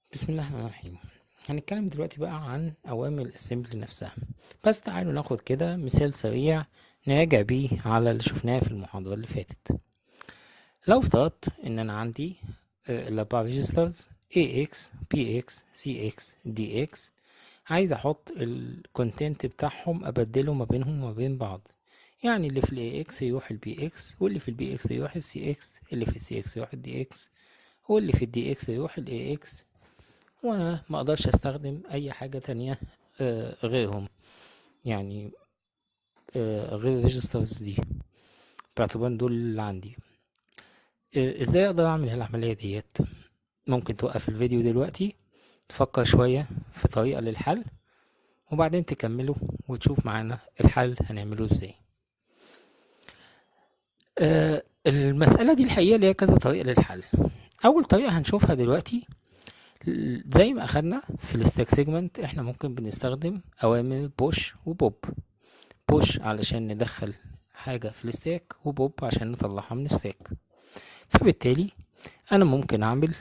بسم الله الرحمن الرحيم هنتكلم دلوقتي بقى عن أوامر الأسمبلي نفسها بس تعالوا ناخد كده مثال سريع نراجع بيه على اللي شفناه في المحاضرة اللي فاتت لو افترضت إن أنا عندي آه، الأربع ريجسترز AX BX CX DX عايز أحط الكونتنت بتاعهم أبدله ما بينهم وما بين بعض يعني اللي في ال AX يروح ال BX واللي في ال BX يروح ال CX اللي في ال CX يروح ال DX واللي في ال DX يروح ال AX وانا ما اقدرش استخدم اي حاجة تانية آه، غيرهم يعني آه، غير الريجسترز دي باعتبار دول اللي عندي آه، ازاي اقدر اعمل العملية ديت ممكن توقف الفيديو دلوقتي تفكر شوية في طريقة للحل وبعدين تكمله وتشوف معانا الحل هنعمله ازاي آه، المسألة دي الحقيقة ليها كذا طريقة للحل أول طريقة هنشوفها دلوقتي زي ما أخدنا في الستاك سيجمنت احنا ممكن بنستخدم أوامر بوش وبوب بوش علشان ندخل حاجة في الستاك وبوب عشان نطلعها من الستاك فبالتالي أنا ممكن أعمل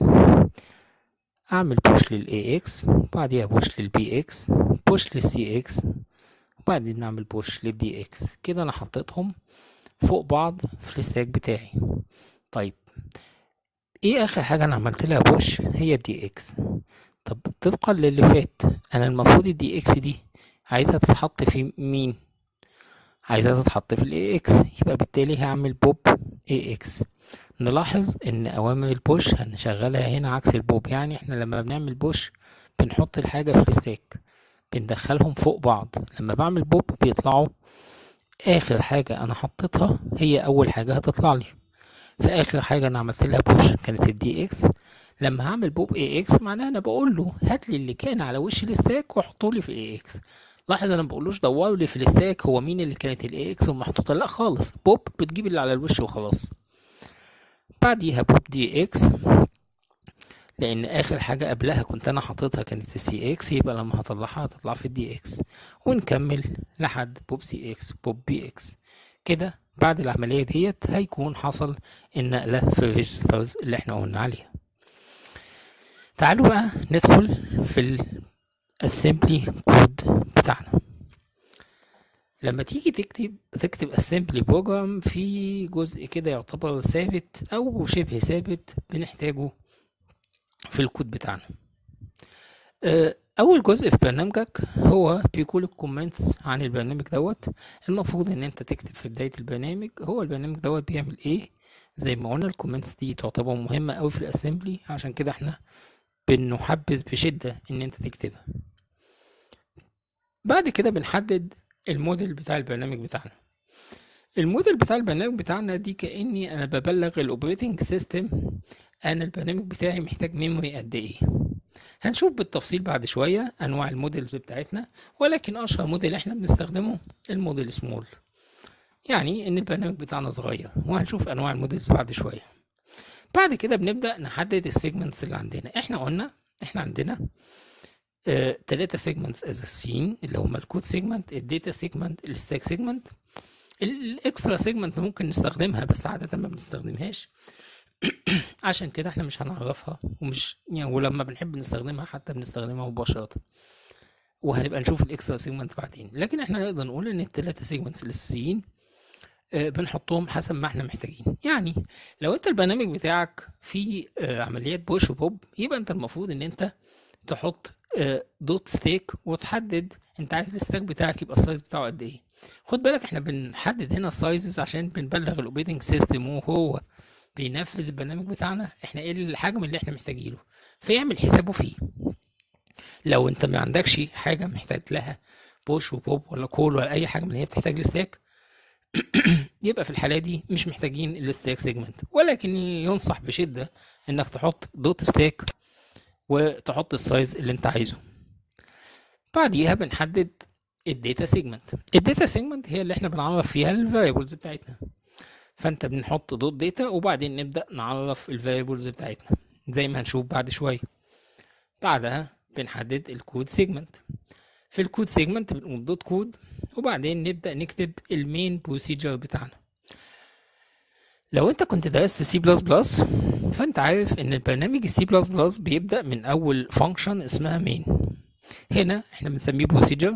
أعمل بوش لل AX وبعديها بوش لل BX بوش لل CX وبعدين نعمل بوش لل DX كده أنا حطيتهم فوق بعض في الستاك بتاعي طيب ايه اخر حاجة انا عملت لها بوش هي الدي اكس طب طبقا للي فات انا المفروض الدي اكس دي عايزها تتحط في مين عايزها تتحط في الاي اكس يبقى بالتالي هعمل بوب اي اكس نلاحظ ان اوامر البوش هنشغلها هنا عكس البوب يعني احنا لما بنعمل بوش بنحط الحاجة في الستاك بندخلهم فوق بعض لما بعمل بوب بيطلعوا اخر حاجة انا حطيتها هي اول حاجة هتطلع لي في اخر حاجه انا عملت لها بوش كانت الدي اكس لما هعمل بوب اي اكس معناها انا بقول له هات لي اللي كان على وش الستاك وحطه لي في الاي اكس لاحظ انا ما بقولوش دوروا لي في الستاك هو مين اللي كانت الاي اكس ومحطوطه لا خالص بوب بتجيب اللي على الوش وخلاص بعديها بوب دي اكس لان اخر حاجه قبلها كنت انا حاططها كانت السي اكس يبقى لما هطلعها هتطلع في الدي اكس ونكمل لحد بوب سي اكس بوب بي اكس كده بعد العملية ديت هيكون حصل النقلة في الريجسترز اللي احنا قلنا عليها تعالوا بقى ندخل في الاسمبلي كود بتاعنا لما تيجي تكتب تكتب اسمبلي بروجرام في جزء كده يعتبر ثابت او شبه ثابت بنحتاجه في الكود بتاعنا آه، اول جزء في برنامجك هو بيقول الكومنتس عن البرنامج دوت المفروض ان انت تكتب في بداية البرنامج هو البرنامج دوت بيعمل ايه زي ما قلنا الكومنتس دي تعتبر مهمة قوي في الاسمبلي عشان كده احنا بنحبذ بشدة ان انت تكتبها بعد كده بنحدد الموديل بتاع البرنامج بتاعنا الموديل بتاع البرنامج بتاعنا دي كأني انا ببلغ الاوبريتنج سيستم انا البرنامج بتاعي محتاج ميموري قد ايه هنشوف بالتفصيل بعد شوية أنواع الموديلز بتاعتنا ولكن أشهر موديل إحنا بنستخدمه الموديل سمول يعني إن البرنامج بتاعنا صغير وهنشوف أنواع الموديلز بعد شوية بعد كده بنبدأ نحدد السيجمنتس اللي عندنا إحنا قلنا إحنا عندنا آه تلاتة سيجمنتس از السين اللي هما الكود سيجمنت الداتا سيجمنت الستاك سيجمنت الاكسترا سيجمنت ممكن نستخدمها بس عادة ما بنستخدمهاش عشان كده احنا مش هنعرفها ومش يعني ولما بنحب نستخدمها حتى بنستخدمها مباشرة وهنبقى نشوف الاكسترا سيجمنت بعدين لكن احنا نقدر نقول ان التلاتة سيجمنتس الاساسيين آه، بنحطهم حسب ما احنا محتاجين يعني لو انت البرنامج بتاعك فيه آه، عمليات بوش وبوب يبقى انت المفروض ان انت تحط آه، دوت ستيك وتحدد انت عايز الستاك بتاعك يبقى السايز بتاعه قد ايه خد بالك احنا بنحدد هنا السايزز عشان بنبلغ الاوبريتنج سيستم وهو بينفذ البرنامج بتاعنا احنا ايه الحجم اللي احنا محتاجينه فيعمل حسابه فيه لو انت ما عندكش حاجه محتاج لها بوش وبوب ولا كول ولا اي حاجه من اللي هي بتحتاج الستاك يبقى في الحاله دي مش محتاجين الستاك سيجمنت ولكن ينصح بشده انك تحط دوت ستاك وتحط السايز اللي انت عايزه بعديها بنحدد الداتا سيجمنت الداتا سيجمنت هي اللي احنا بنعرف فيها الفاريبلز بتاعتنا فانت بنحط دوت داتا وبعدين نبدا نعرف الفاريبلز بتاعتنا زي ما هنشوف بعد شويه بعدها بنحدد الكود سيجمنت في الكود سيجمنت بنقول دوت كود وبعدين نبدا نكتب المين بروسيجر بتاعنا لو انت كنت درست سي بلس بلس فانت عارف ان البرنامج السي بلس بلس بيبدأ من اول فانكشن اسمها مين هنا احنا بنسميه بروسيجر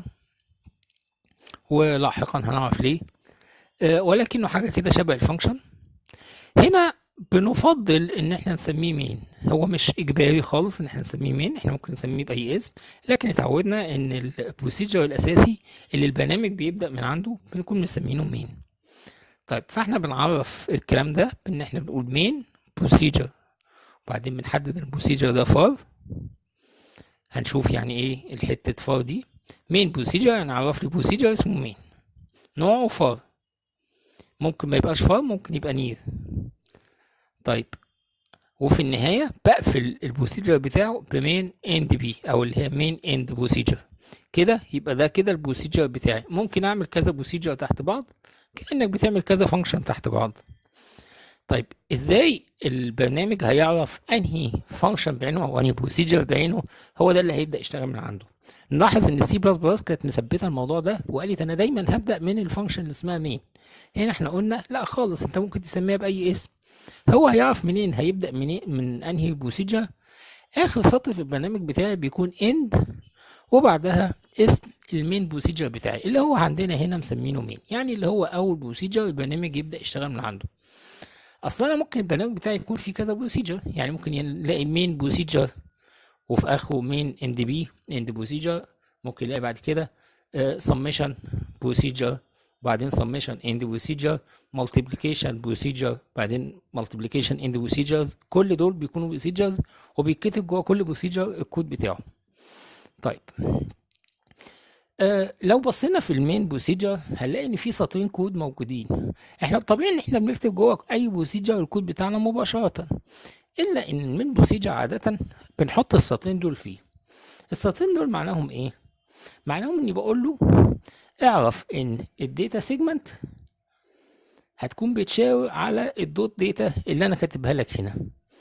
ولاحقا هنعرف ليه آه، ولكنه حاجة كده شبه الفانكشن هنا بنفضل ان احنا نسميه مين هو مش اجباري خالص ان احنا نسميه مين احنا ممكن نسميه باي اسم لكن اتعودنا ان البروسيجر الاساسي اللي البرنامج بيبدأ من عنده بنكون مسمينه مين طيب فاحنا بنعرف الكلام ده بان احنا بنقول مين بروسيجر وبعدين بنحدد البروسيجر ده فار هنشوف يعني ايه الحتة فار دي مين بروسيجر يعني عرف لي بروسيجر اسمه مين نوعه فار ممكن ما يبقاش فار ممكن يبقى نير طيب وفي النهاية بقفل البروسيجر بتاعه بمين اند بي او اللي هي مين اند بروسيجر كده يبقى ده كده البروسيجر بتاعي ممكن اعمل كذا بروسيجر تحت بعض كأنك بتعمل كذا فانكشن تحت بعض طيب ازاي البرنامج هيعرف انهي فانكشن بعينه او انهي بروسيجر بعينه هو ده اللي هيبدا يشتغل من عنده نلاحظ ان السي بلس بلس كانت مثبته الموضوع ده وقالت انا دايما هبدا من الفانكشن اللي اسمها مين هنا احنا قلنا لا خالص انت ممكن تسميها باي اسم هو هيعرف منين هيبدا منين من انهي بروسيجر اخر سطر في البرنامج بتاعي بيكون اند وبعدها اسم المين بروسيجر بتاعي اللي هو عندنا هنا مسمينه مين يعني اللي هو اول بروسيجر البرنامج يبدا يشتغل من عنده اصلا انا ممكن البرنامج بتاعي يكون فيه كذا بروسيجر يعني ممكن يلاقي مين بروسيجر وفي اخره مين اند بي اند بروسيجر ممكن يلاقي بعد كده سميشن بروسيجر بعدين summation end procedure multiplication procedure بعدين multiplication end procedures كل دول بيكونوا procedures وبيتكتب جوه كل procedure الكود بتاعه طيب آه لو بصينا في المين بروسيجر هنلاقي ان في سطرين كود موجودين احنا الطبيعي ان احنا بنكتب جوه اي بروسيجر الكود بتاعنا مباشره الا ان المين بروسيجر عاده بنحط السطرين دول فيه السطرين دول معناهم ايه معناهم اني بقول له اعرف ان الداتا سيجمنت هتكون بتشاور على الدوت داتا اللي انا كاتبها لك هنا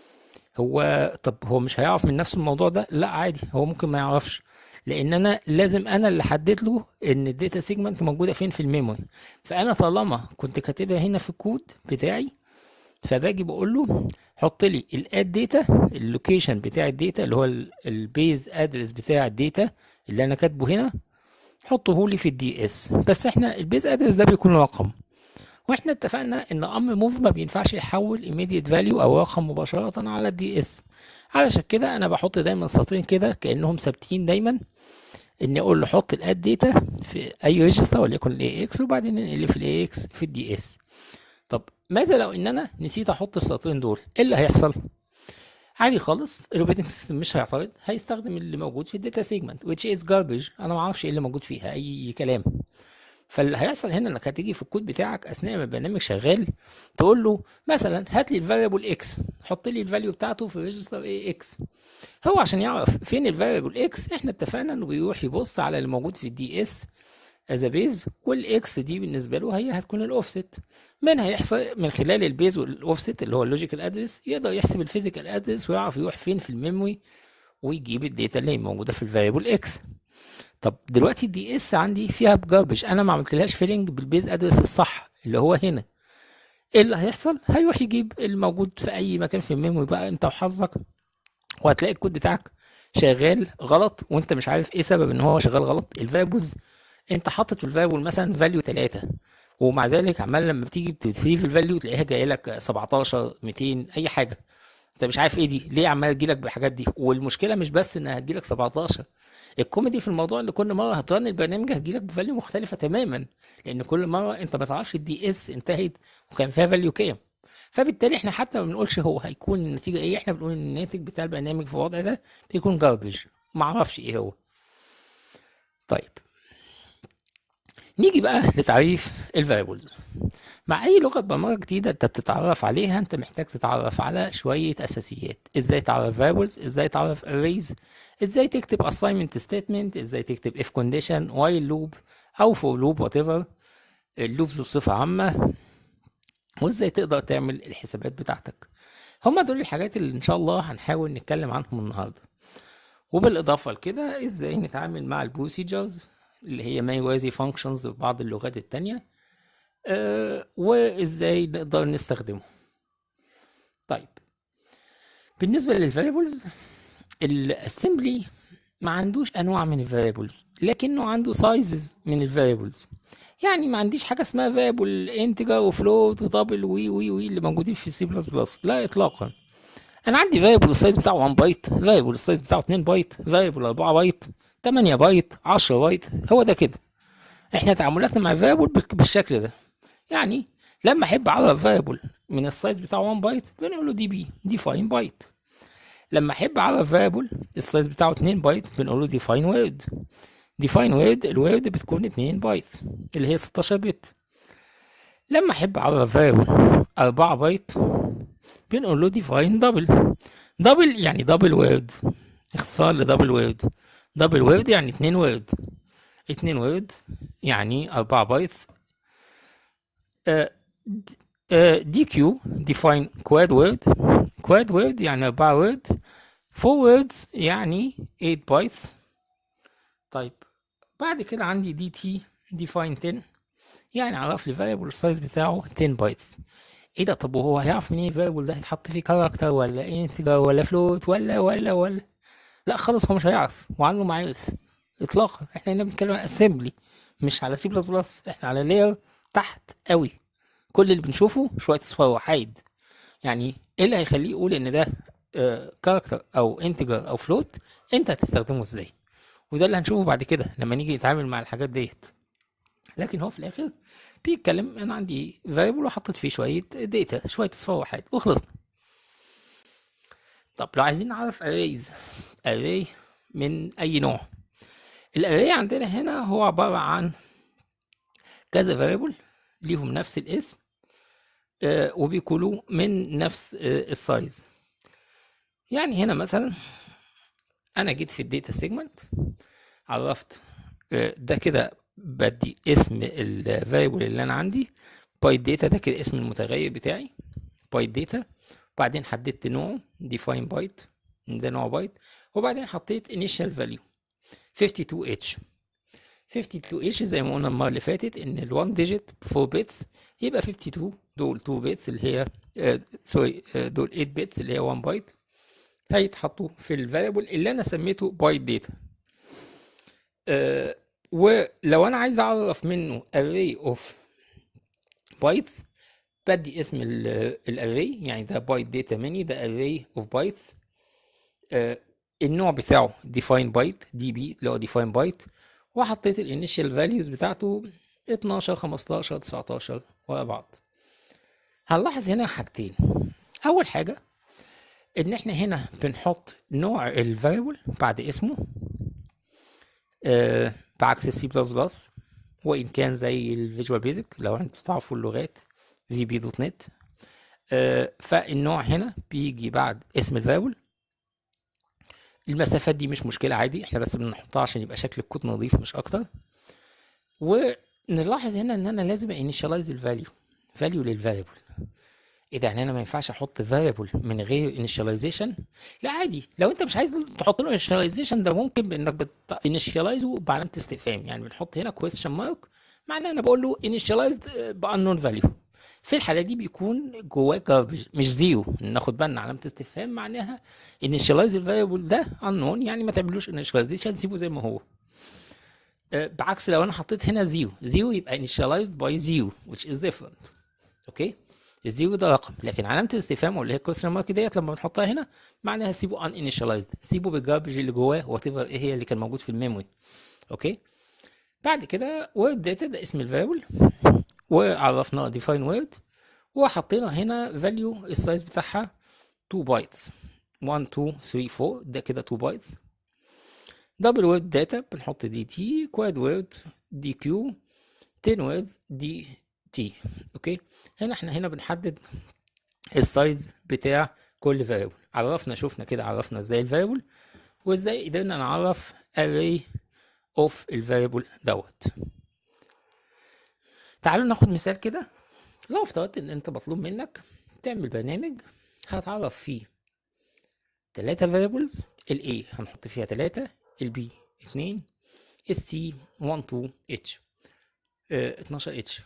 هو طب هو مش هيعرف من نفس الموضوع ده لا عادي هو ممكن ما يعرفش لان انا لازم انا اللي احدد له ان الداتا سيجمنت موجوده فين في الميموري فانا طالما كنت كاتبها هنا في الكود بتاعي فباجي بقول له حط لي الاد داتا اللوكيشن بتاع الداتا اللي هو البيز ادرس بتاع الداتا اللي انا كاتبه هنا حطه لي في الدي اس بس احنا البيز ادرس ده بيكون رقم واحنا اتفقنا ان امر موف ما بينفعش يحول immediate value او رقم مباشره على الدي اس علشان كده انا بحط دايما سطرين كده كانهم ثابتين دايما اني اقول له حط الاد داتا في اي ريجستر وليكن الاي اكس وبعدين اللي في الاي اكس في الدي اس طب ماذا لو ان انا نسيت احط السطرين دول ايه اللي هيحصل عادي خالص الاوبريتنج سيستم مش هيعترض هيستخدم اللي موجود في الداتا سيجمنت which is garbage انا ما اعرفش ايه اللي موجود فيها اي كلام فاللي هيحصل هنا انك هتيجي في الكود بتاعك اثناء ما البرنامج شغال تقول له مثلا هات لي الفاريبل اكس حط لي الفاليو بتاعته في ريجستر اي اكس هو عشان يعرف فين الفاريبل اكس احنا اتفقنا انه بيروح يبص على اللي موجود في الدي اس از بيز والاكس دي بالنسبه له هي هتكون الاوفست من هيحصل من خلال البيز والاوفست اللي هو اللوجيكال ادرس يقدر يحسب الفيزيكال ادرس ويعرف يروح فين في الميموري ويجيب الداتا اللي موجوده في الفاريبل اكس طب دلوقتي الدي اس عندي فيها جاربج انا ما عملتلهاش فيلنج بالبيز ادرس الصح اللي هو هنا ايه اللي هيحصل هيروح يجيب الموجود في اي مكان في الميموري بقى انت وحظك وهتلاقي الكود بتاعك شغال غلط وانت مش عارف ايه سبب ان هو شغال غلط الفاريبلز انت حاطط في الفاريبل مثلا فاليو 3 ومع ذلك عمال لما بتيجي بتريف الفاليو تلاقيها جايه لك 17 200 اي حاجه انت مش عارف ايه دي ليه عمال تجيلك بالحاجات دي والمشكله مش بس انها هتجيلك 17 الكوميدي في الموضوع ان كل مره هترن البرنامج هتجيلك بفاليو مختلفه تماما لان كل مره انت ما تعرفش الدي اس انتهت وكان فيها فاليو كام فبالتالي احنا حتى ما بنقولش هو هيكون النتيجه ايه احنا بنقول ان الناتج بتاع البرنامج في الوضع ده بيكون جاربج ما اعرفش ايه هو طيب نيجي بقى لتعريف الفاريبلز مع اي لغه برمجه جديده انت بتتعرف عليها انت محتاج تتعرف على شويه اساسيات ازاي تعرف فاريبلز ازاي تعرف arrays ازاي تكتب assignment statement ازاي تكتب if condition while loop او for loop whatever اللوبز بصفه عامه وازاي تقدر تعمل الحسابات بتاعتك هما دول الحاجات اللي ان شاء الله هنحاول نتكلم عنهم النهارده وبالاضافه لكده ازاي نتعامل مع البروسيجرز اللي هي ما يوازي functions في بعض اللغات التانية آه وازاي نقدر نستخدمه بالنسبة للفاريبلز الاسمبلي ما عندوش انواع من الفاريبلز لكنه عنده سايزز من الفاريبلز يعني ما عنديش حاجه اسمها فاريبل انتجر وفلوت ودبل وي وي وي اللي موجودين في سي بلس بلس لا اطلاقا انا عندي فاريبل السايز بتاعه 1 بايت فاريبل السايز بتاعه 2 بايت فاريبل 4 بايت 8 بايت 10 بايت هو ده كده احنا تعاملاتنا مع الفاريبل بالشكل ده يعني لما احب اعرف فاريبل من السايز بتاعه 1 بايت بنقول له دي بي ديفاين بايت لما احب اعرف فاريبل السايز بتاعه 2 بايت بنقول له ديفاين وورد ديفاين وورد الوورد بتكون 2 بايت اللي هي 16 بت لما احب اعرف فاريبل 4 بايت بنقول له ديفاين دبل دبل يعني دبل وورد اختصار لدبل وورد دبل وورد يعني 2 وورد 2 وورد يعني 4 بايتس دي كيو ديفاين كواد وورد كواد وورد يعني 4 وورد 4 ووردز يعني 8 بايتس طيب بعد كده عندي دي تي ديفاين 10 يعني عرف لي فاريبل السايز بتاعه 10 بايتس ايه ده طب وهو هيعرف منين الفاريبل ده هيتحط فيه كاركتر ولا انتجر ولا فلوت ولا ولا ولا لا خالص هو مش هيعرف وعنه معرف اطلاقا احنا هنا بنتكلم عن اسمبلي مش على سي بلس بلس احنا على لاير تحت قوي كل اللي بنشوفه شويه اصفار وحيد يعني ايه اللي هيخليه يقول ان ده كاركتر او انتجر او فلوت انت هتستخدمه ازاي وده اللي هنشوفه بعد كده لما نيجي نتعامل مع الحاجات ديت لكن هو في الاخر بيتكلم انا عندي فاريبل وحطيت فيه شويه داتا شويه اصفار وحيد وخلصنا طب لو عايزين نعرف اريز اري من اي نوع الاري عندنا هنا هو عباره عن كذا فاريبل ليهم نفس الاسم آه وبيكونوا من نفس آه السايز يعني هنا مثلا انا جيت في الداتا سيجمنت عرفت آه ده كده بدي اسم الفاريبل اللي انا عندي بايت داتا ده كده اسم المتغير بتاعي بايت داتا وبعدين حددت نوعه define بايت ده نوع بايت وبعدين حطيت initial value 52h 52h زي ما قلنا المره اللي فاتت ان ال1 ديجيت 4 بيتس يبقى 52 دول 2 بيتس اللي هي آه سوري آه دول 8 بيتس اللي هي 1 بايت هيتحطوا في الفاريبل اللي انا سميته بايت داتا آه ولو انا عايز اعرف منه array of bytes بدي اسم الاري يعني ده بايت داتا ميني ده array of bytes آه النوع بتاعه define byte دي بي اللي هو define byte وحطيت الانيشال فاليوز بتاعته 12 15 19 ورا بعض هنلاحظ هنا حاجتين اول حاجه ان احنا هنا بنحط نوع الفاريبل بعد اسمه آه بعكس السي بلس بلس وان كان زي الفيجوال بيزك لو انتوا تعرفوا اللغات في بي دوت نت آه فالنوع هنا بيجي بعد اسم الفاريبل المسافات دي مش مشكله عادي احنا بس بنحطها عشان يبقى شكل الكود نظيف مش اكتر ونلاحظ هنا ان انا لازم انيشاليز الفاليو فاليو للفاريبل ايه ده يعني انا ما ينفعش احط فاريبل من غير انيشاليزيشن لا عادي لو انت مش عايز تحط له انيشاليزيشن ده ممكن بانك بتانيشاليزه بعلامه استفهام يعني بنحط هنا كويستشن مارك معناه انا بقول له انيشاليزد بانون فاليو في الحاله دي بيكون جواه جاربج مش زيرو ناخد بالنا علامه استفهام معناها انيشاليز الفاريبل ده انون يعني ما تعملوش انيشاليزيشن سيبه زي ما هو أه بعكس لو انا حطيت هنا زيرو زيرو يبقى initialized by زيرو which is different اوكي الزيرو ده رقم لكن علامه الاستفهام واللي هي الكويستشن مارك ديت لما بنحطها هنا معناها سيبه ان انيشاليزد سيبه بالجاربج اللي جواه وات ايفر ايه هي اللي كان موجود في الميموري اوكي بعد كده وورد داتا ده اسم الفاريبل وعرفنا ديفاين وورد وحطينا هنا فاليو السايز بتاعها 2 بايتس 1 2 3 4 ده كده 2 بايتس دبل وورد داتا بنحط دي تي كواد وورد دي كيو 10 ووردز دي تي اوكي هنا احنا هنا بنحدد السايز بتاع كل فاريبل عرفنا شفنا كده عرفنا ازاي الفاريبل وازاي قدرنا نعرف array of الفاريبل دوت تعالوا ناخد مثال كده لو افترضت ان انت مطلوب منك تعمل برنامج هتعرف فيه تلاتة variables ال A هنحط فيها تلاتة ال B اتنين ال C 1 2 H اه 12 H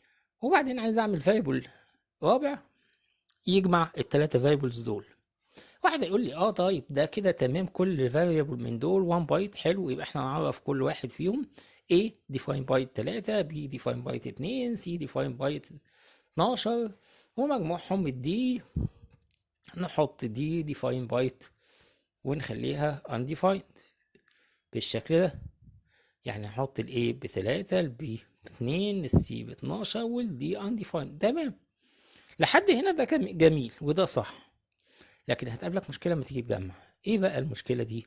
وبعدين عايز اعمل variable رابع يجمع التلاتة variables دول واحد هيقول لي اه طيب ده كده تمام كل variable من دول 1 بايت حلو يبقى احنا نعرف كل واحد فيهم A define بايت 3 B define بايت 2 C define بايت 12 ومجموعهم الدي نحط دي define بايت ونخليها undefined بالشكل ده يعني نحط ال A بتلاتة ال B باتنين ال C باتناشر وال D undefined تمام لحد هنا ده كان جميل وده صح لكن هتقابلك مشكلة لما تيجي تجمع ايه بقى المشكلة دي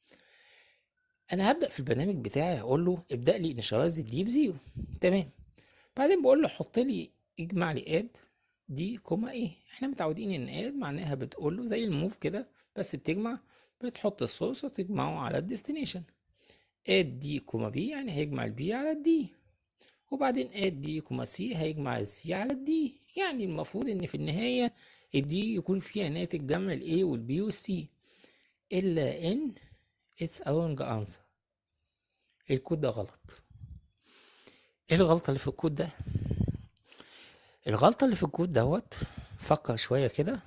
انا هبدأ في البرنامج بتاعي اقول له ابدأ لي initialize الدي بزيرو تمام بعدين بقول له حط لي اجمع لي اد دي كوما ايه احنا متعودين ان اد معناها بتقول له زي الموف كده بس بتجمع بتحط السورس وتجمعه على الديستنيشن اد دي كوما بي يعني هيجمع البي على الدي وبعدين اد دي كوما سي هيجمع السي على الدي يعني المفروض ان في النهاية الدي يكون فيها ناتج جمع الاي والبي والسي الا ان اتس a wrong answer الكود ده غلط ايه الغلطة اللي في الكود ده الغلطة اللي في الكود دوت فكر شوية كده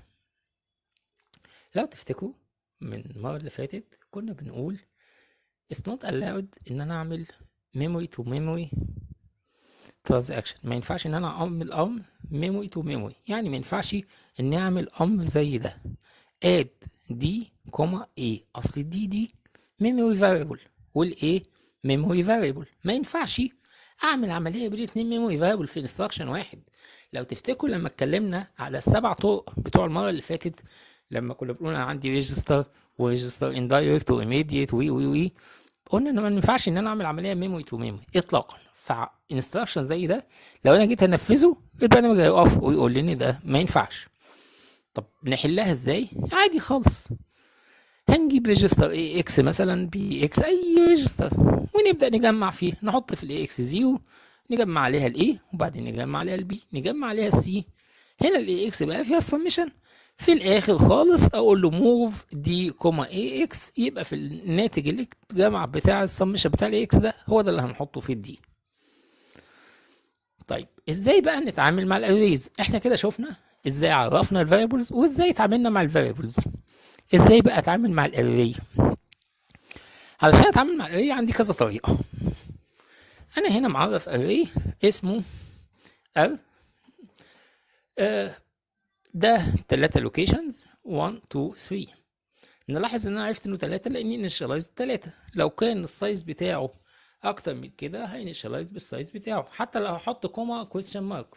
لو تفتكروا من المرة اللي فاتت كنا بنقول it's not allowed ان انا اعمل memory to memory transaction ما ينفعش ان انا اعمل امر memory to memory يعني ما ينفعش اني اعمل امر زي ده add دي كوما a اصل الدي دي memory variable والايه memory variable ما ينفعش اعمل عمليه بين اتنين memory variable في instruction واحد لو تفتكروا لما اتكلمنا على السبع طرق بتوع المره اللي فاتت لما كنا بنقول انا عندي ريجستر وريجستر اندايركت وايميديت وي وي وي قلنا ان ما ينفعش ان انا اعمل عمليه ميموري تو ميموري اطلاقا فانستراكشن زي ده لو انا جيت انفذه البرنامج هيقف ويقول لي ان ده ما ينفعش طب نحلها ازاي عادي خالص هنجيب ريجستر اي اكس مثلا بي اكس اي ريجستر ونبدا نجمع فيه نحط في الاي اكس زيرو نجمع عليها الاي وبعدين نجمع عليها البي نجمع عليها السي هنا الاي اكس بقى فيها السمشن في الاخر خالص اقول له موف دي كوما اي اكس يبقى في الناتج اللي اتجمع بتاع السمشن بتاع الاي اكس ده هو ده اللي هنحطه في الدي طيب ازاي بقى نتعامل مع الاريز احنا كده شفنا ازاي عرفنا الفاريبلز وازاي اتعاملنا مع الفاريبلز ازاي بقى اتعامل مع الاري علشان اتعامل مع الاري عندي كذا طريقه انا هنا معرف اري اسمه ار آه ده تلاتة لوكيشنز 1 2 3 نلاحظ ان انا عرفت انه تلاتة لاني انيشالايز تلاتة لو كان السايز بتاعه اكتر من كده هينيشالايز بالسايز بتاعه حتى لو هحط كوما كويستشن مارك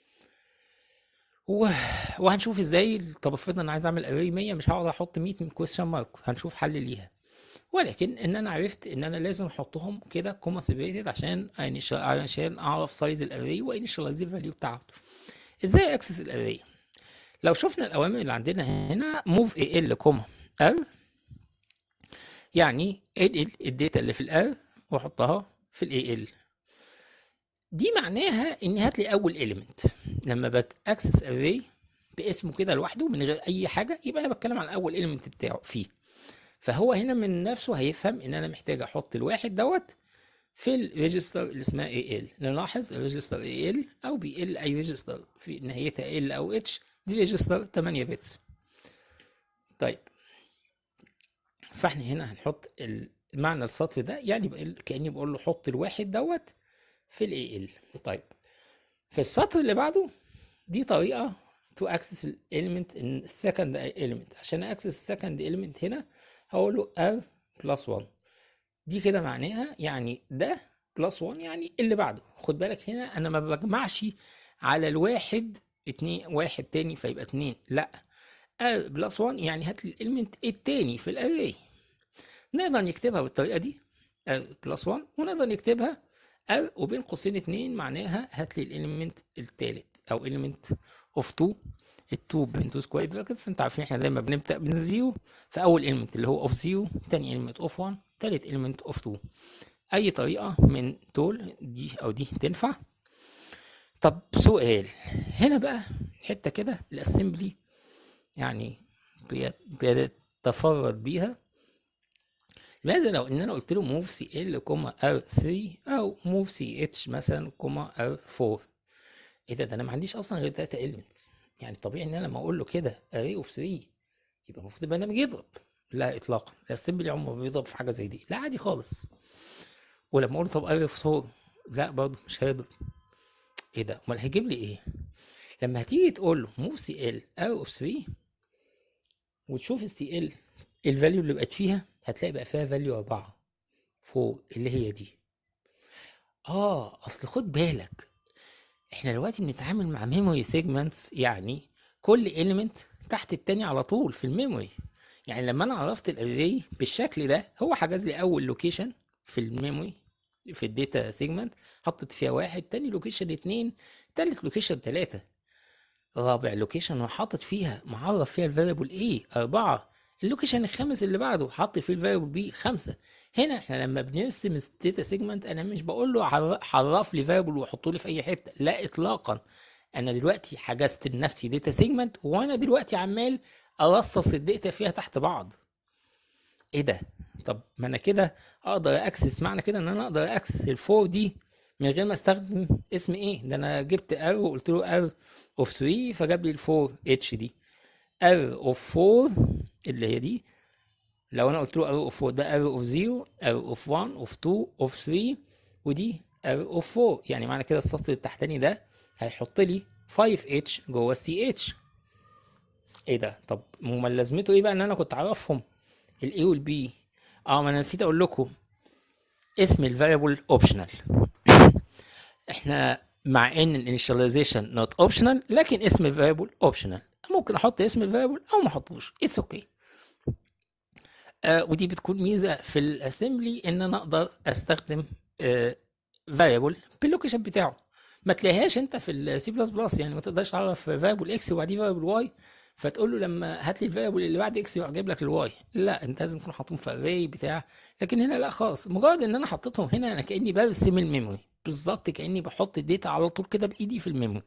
و... وهنشوف ازاي طب افرض انا عايز اعمل اري 100 مش هقعد احط 100 من كويستشن مارك هنشوف حل ليها ولكن ان انا عرفت ان انا لازم احطهم كده كوما سيبريتد عشان عشان اعرف سايز الاري وانيشالايز الفاليو بتاعته ازاي اكسس الاري لو شفنا الاوامر اللي عندنا هنا موف اي ال كوما ار يعني انقل الداتا اللي في الار واحطها في الاي ال دي معناها ان هات لي اول اليمنت لما باكسس اري باسمه كده لوحده من غير اي حاجه يبقى انا بتكلم عن اول اليمنت بتاعه فيه فهو هنا من نفسه هيفهم ان انا محتاج احط الواحد دوت في الريجستر اللي اسمها اي ال نلاحظ الريجستر اي ال او بي ال اي ريجستر في نهايتها ال او اتش دي ريجستر 8 بتس طيب فاحنا هنا هنحط المعنى السطر ده يعني كاني بقول له حط الواحد دوت في الاي ال طيب في السطر اللي بعده دي طريقه تو اكسس الاليمنت السكند اليمنت عشان اكسس السكند اليمنت هنا هقول له ار بلس 1 دي كده معناها يعني ده بلس 1 يعني اللي بعده خد بالك هنا انا ما بجمعش على الواحد اتنين واحد تاني فيبقى اتنين لا ار بلس 1 يعني هات لي الاليمنت التاني في الاري نقدر نكتبها بالطريقه دي ار بلس 1 ونقدر نكتبها ار وبين قوسين اتنين معناها هات لي الاليمنت التالت او اليمنت اوف 2 ال2 بين 2 سكوير براكتس انت عارفين احنا دايما بنبدا من زيرو فاول اليمنت اللي هو اوف زيرو تاني اليمنت اوف 1 تالت اليمنت اوف 2 اي طريقه من دول دي او دي تنفع طب سؤال هنا بقى حته كده الاسمبلي يعني بيتفرد بيها لماذا لو ان انا قلت له موف سي ال كوما ار 3 او موف سي اتش مثلا كوما ار 4 ايه ده ده انا ما عنديش اصلا غير 3 elements يعني طبيعي ان انا لما اقول له كده array of 3 يبقى المفروض البرنامج يضرب لا اطلاقا الاسمبلي عمره ما بيضرب في حاجه زي دي لا عادي خالص ولما اقول طب ارف فور لا برضه مش هيضرب ايه ده امال هيجيب لي ايه لما هتيجي تقول له موف سي ال ار اوف 3 وتشوف السي ال الفاليو اللي بقت فيها هتلاقي بقى فيها فاليو 4 فوق اللي هي دي اه اصل خد بالك احنا دلوقتي بنتعامل مع ميموري سيجمنتس يعني كل اليمنت تحت التاني على طول في الميموري يعني لما انا عرفت الاري بالشكل ده هو حجز لي اول لوكيشن في الميموري في الداتا سيجمنت حطت فيها واحد تاني لوكيشن اتنين تالت لوكيشن تلاتة رابع لوكيشن وحاطط فيها معرف فيها الفاريبل ايه اربعة اللوكيشن الخامس اللي بعده حاطط فيه الفاريبل بي خمسة هنا احنا لما بنرسم الداتا سيجمنت انا مش بقول له عر- عرف لي فاريبل وحطه لي في اي حتة لا اطلاقا انا دلوقتي حجزت لنفسي داتا سيجمنت وانا دلوقتي عمال ارصص الداتا فيها تحت بعض ايه ده طب ما انا كده اقدر اكسس معنى كده ان انا اقدر اكسس الفور دي من غير ما استخدم اسم ايه ده انا جبت ار وقلت له ار اوف 3 فجاب لي الفور اتش دي ار اوف 4 اللي هي دي لو انا قلت له ار اوف 4 ده ار اوف 0 ار اوف 1 اوف 2 اوف 3 ودي ار اوف 4 يعني معنى كده السطر التحتاني ده هيحط لي 5 اتش جوه السي اتش ايه ده طب امال لازمته ايه بقى ان انا كنت اعرفهم الاي والبي اه ما انا نسيت اقول لكم اسم الفاريبل اوبشنال احنا مع ان الانيشاليزيشن نوت اوبشنال لكن اسم الفاريبل اوبشنال ممكن احط اسم الفاريبل او ما احطوش اتس اوكي okay. آه ودي بتكون ميزه في الاسمبلي ان انا اقدر استخدم آه فاريبل باللوكيشن بتاعه ما تلاقيهاش انت في السي بلس بلس يعني ما تقدرش تعرف فاريبل اكس وبعديه فاريبل واي فتقول له لما هات لي الفاريبل اللي بعد اكس يروح جايب لك الواي لا انت لازم تكون حاطهم في اري بتاع لكن هنا لا خالص مجرد ان انا حطيتهم هنا انا كاني برسم الميموري بالظبط كاني بحط الداتا على طول كده بايدي في الميموري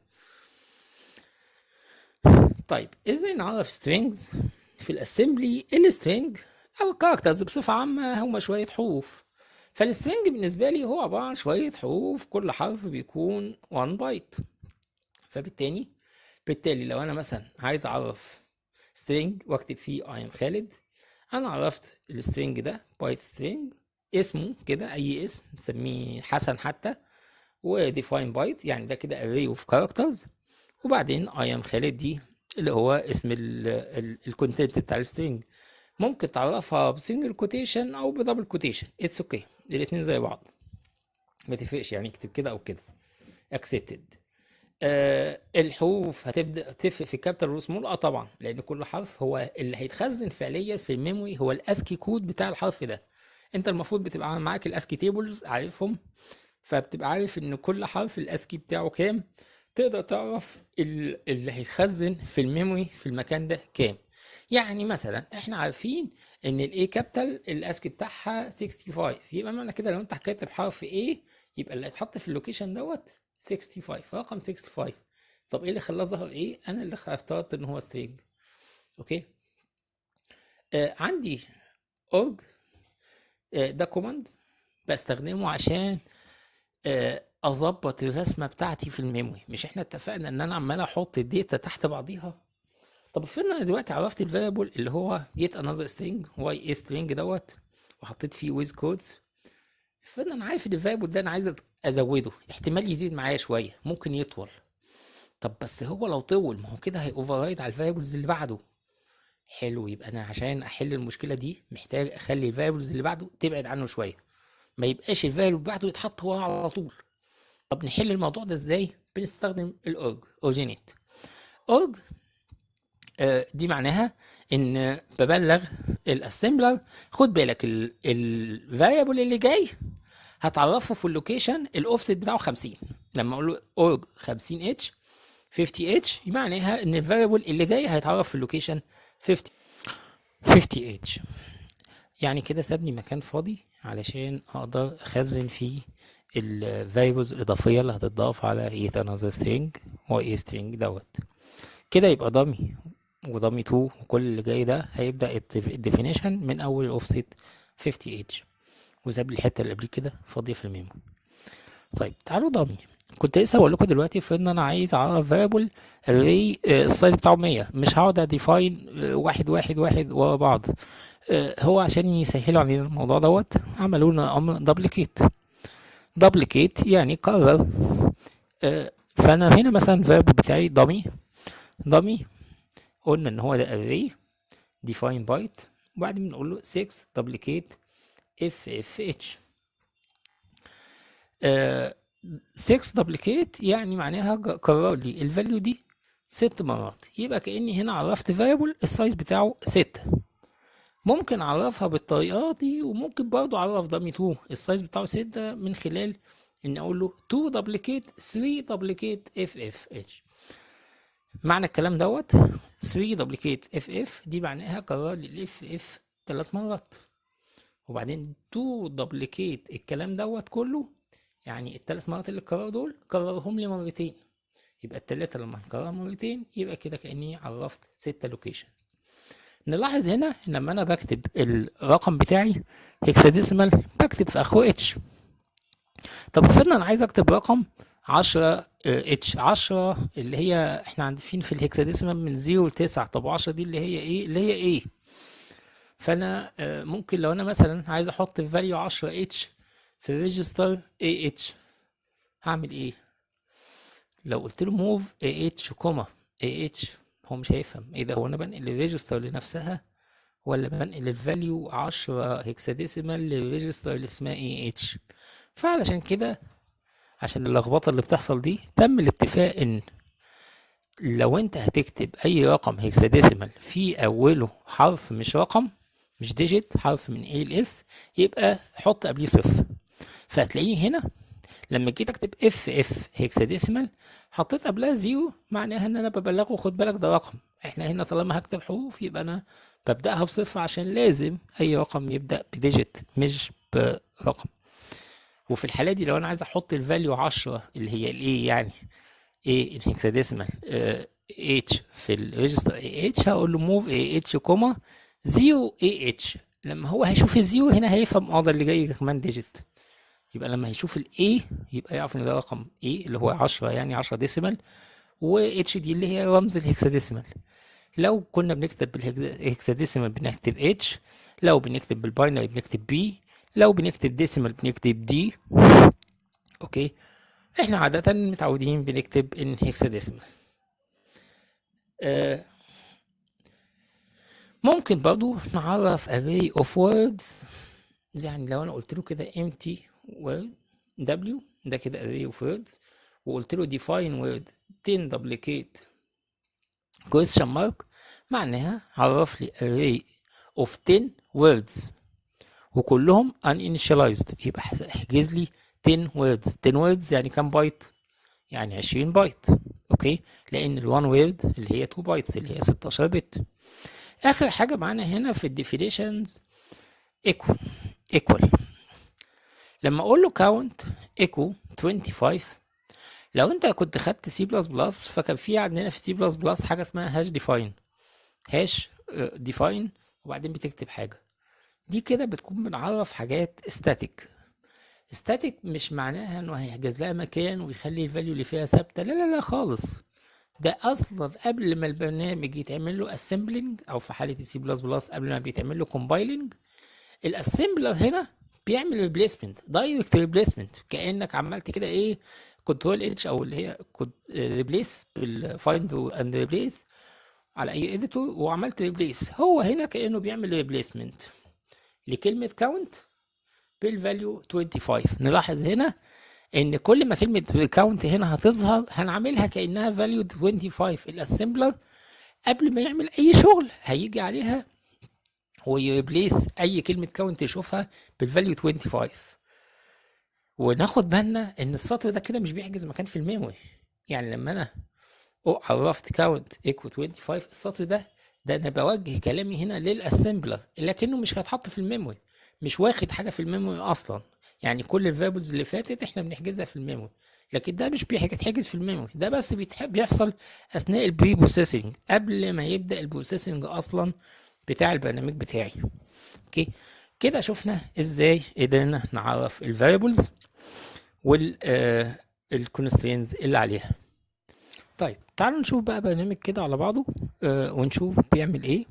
طيب ازاي نعرف سترينجز في الاسمبلي السترينج او الكاركترز بصفه عامه هم شويه حروف فالسترينج بالنسبه لي هو عباره عن شويه حروف كل حرف بيكون 1 بايت فبالتالي بالتالي لو انا مثلا عايز اعرف سترينج واكتب فيه اي ام خالد انا عرفت السترينج ده بايت سترينج اسمه كده اي اسم نسميه حسن حتى وديفاين بايت يعني ده كده array of characters وبعدين اي ام خالد دي اللي هو اسم الكونتنت بتاع السترينج ممكن تعرفها بسنجل كوتيشن او بدبل كوتيشن اتس اوكي okay. الاتنين زي بعض ما تفرقش يعني اكتب كده او كده accepted آه الحروف هتبدا تفرق في الكابيتال والسمول اه طبعا لان كل حرف هو اللي هيتخزن فعليا في الميموري هو الاسكي كود بتاع الحرف ده انت المفروض بتبقى معاك الاسكي تيبلز عارفهم فبتبقى عارف ان كل حرف الاسكي بتاعه كام تقدر تعرف اللي هيتخزن في الميموري في المكان ده كام يعني مثلا احنا عارفين ان الاي كابيتال الاسكي بتاعها 65 يبقى معنى كده لو انت كاتب حرف A يبقى اللي هيتحط في اللوكيشن دوت 65 رقم 65 طب ايه اللي خلاه ظهر ايه انا اللي اخترت ان هو سترينج اوكي آه عندي org آه ده كوماند بستخدمه عشان آه اظبط الرسمه بتاعتي في الميموري مش احنا اتفقنا ان انا عمال احط الداتا تحت بعضيها طب افرض انا دلوقتي عرفت الفاريبل اللي هو get another string y a string دوت وحطيت فيه with codes افرض انا عارف ان الفاريبل ده انا عايز ازوده احتمال يزيد معايا شويه ممكن يطول طب بس هو لو طول ما هو كده هي اوفررايد على الفاريبلز اللي بعده حلو يبقى انا عشان احل المشكله دي محتاج اخلي الفاريبلز اللي بعده تبعد عنه شويه ما يبقاش الفاريبل اللي بعده يتحط وراه على طول طب نحل الموضوع ده ازاي بنستخدم الاورج اورجينيت اورج آه دي معناها ان ببلغ الاسمبلر خد بالك الفاريبل اللي جاي هتعرفه في اللوكيشن الاوفست بتاعه 50 لما اقول له اورج 50 اتش 50 اتش معناها ان الفاريبل اللي جاي هيتعرف في اللوكيشن 50 50 اتش يعني كده سابني مكان فاضي علشان اقدر اخزن فيه الفاريبلز الاضافيه اللي هتضاف على yet another string و a string دوت كده يبقى ضمي وضمي 2 وكل اللي جاي ده هيبدا الديفينيشن من اول اوفست 50 اتش وساب لي الحته اللي قبل كده فاضيه في الميمو طيب تعالوا ضمي كنت لسه بقول لكم دلوقتي في ان انا عايز اعرف فاريبل array آه، السايز بتاعه 100 مش هقعد اديفاين واحد واحد واحد ورا بعض آه، هو عشان يسهلوا علينا الموضوع دوت عملوا لنا امر دبليكيت دبليكيت يعني كرر آه، فانا هنا مثلا فاريبل بتاعي dummy dummy قلنا ان هو ده array define byte وبعدين بنقول له 6 duplicate ffh آه 6 دبليكيت يعني معناها ج- كرر لي الفاليو دي ست مرات يبقى كأني هنا عرفت فاريبل السايز بتاعه ستة ممكن اعرفها بالطريقة دي وممكن برضو اعرف دامي 2 السايز بتاعه ستة من خلال ان اقول له 2 دبليكيت 3 دبليكيت اف اف اتش معنى الكلام دوت 3 دبليكيت اف اف دي معناها كرر لي الاف اف ثلاث مرات وبعدين 2 دبليكيت الكلام دوت كله يعني الثلاث مرات اللي اتكرروا دول كررهم لي مرتين يبقى التلاتة لما هنكررها مرتين يبقى كده كأني عرفت ستة لوكيشنز نلاحظ هنا ان لما انا بكتب الرقم بتاعي هكساديسيمال بكتب في اخره اتش طب افرضنا انا عايز اكتب رقم 10 اتش 10 اللي هي احنا عارفين في الهكساديسيمال من 0 ل 9 طب 10 دي اللي هي ايه اللي هي ايه فانا آه، ممكن لو انا مثلا عايز احط الفاليو 10 اتش في الريجستر اي اتش هعمل ايه لو قلت له موف اي اتش كوما اي اتش هو مش هيفهم ايه ده هو انا بنقل الريجستر لنفسها ولا بنقل الفاليو 10 هكساديسيمال للريجستر اللي اسمها اي اتش فعلشان كده عشان اللخبطه اللي بتحصل دي تم الاتفاق ان لو انت هتكتب اي رقم هكساديسيمال في اوله حرف مش رقم مش ديجيت حرف من A ل F يبقى حط قبليه صفر فهتلاقيني هنا لما جيت اكتب اف اف هيكساديسيمال حطيت قبلها زيرو معناها ان انا ببلغه خد بالك ده رقم احنا هنا طالما هكتب حروف يبقى انا ببداها بصفر عشان لازم اي رقم يبدا بديجيت مش برقم وفي الحاله دي لو انا عايز احط الفاليو 10 اللي هي الايه يعني ايه الهكساديسيمال اتش في الريجستر اي اتش هقول له موف اي اتش كوما 0 اي اتش لما هو هيشوف الزيرو هنا هيفهم اه ده اللي جاي كمان ديجيت يبقى لما هيشوف الاي يبقى يعرف ان ده رقم ايه اللي هو 10 يعني 10 ديسيمال و اتش دي اللي هي رمز الهكساديسيمال لو كنا بنكتب بالهكساديسيمال بنكتب اتش لو بنكتب بالباينري بنكتب بي لو بنكتب ديسيمال بنكتب دي اوكي احنا عادة متعودين بنكتب ان هكساديسيمال آه ممكن برضو نعرف array of words يعني لو انا قلت له كده empty word w ده كده array of words وقلت له define word 10 duplicate question mark معناها عرف لي array of 10 words وكلهم uninitialized يبقى احجز لي 10 words 10 words يعني كام بايت يعني 20 بايت اوكي لان ال 1 word اللي هي 2 بايتس اللي هي 16 بت اخر حاجه معانا هنا في الديفينيشنز equal equal لما اقول له count equal 25 لو انت كنت خدت سي بلس بلس فكان في عندنا في سي بلس بلس حاجه اسمها هاش ديفاين هاش ديفاين وبعدين بتكتب حاجه دي كده بتكون بنعرف حاجات static static مش معناها انه هيحجز لها مكان ويخلي الفاليو اللي فيها ثابته لا لا لا خالص ده اصلا قبل ما البرنامج يتعمل له assembling او في حاله السي بلس بلس قبل ما بيتعمل له compiling الاسمبلر هنا بيعمل ريبليسمنت دايركت ريبليسمنت كانك عملت كده ايه كنترول اتش او اللي هي ريبليس بالفايند اند ريبليس على اي اديتور وعملت ريبليس هو هنا كانه بيعمل ريبليسمنت لكلمه كاونت بالفاليو 25 نلاحظ هنا ان كل ما كلمه كاونت هنا هتظهر هنعملها كانها فاليو 25 الاسمبلر قبل ما يعمل اي شغل هيجي عليها ويريبليس اي كلمه كاونت يشوفها بالفاليو 25 وناخد بالنا ان السطر ده كده مش بيحجز مكان في الميموري يعني لما انا عرفت كاونت ايكو 25 السطر ده ده انا بوجه كلامي هنا للاسمبلر لكنه مش هيتحط في الميموري مش واخد حاجه في الميموري اصلا يعني كل الفاريبلز اللي فاتت احنا بنحجزها في الميموري لكن ده مش بيتحجز في الميموري ده بس بيحصل اثناء البري بروسيسنج قبل ما يبدا البروسيسنج اصلا بتاع البرنامج بتاعي اوكي كده شفنا ازاي قدرنا نعرف الفاريبلز وال الكونسترينز اللي عليها طيب تعالوا نشوف بقى برنامج كده على بعضه آه ونشوف بيعمل ايه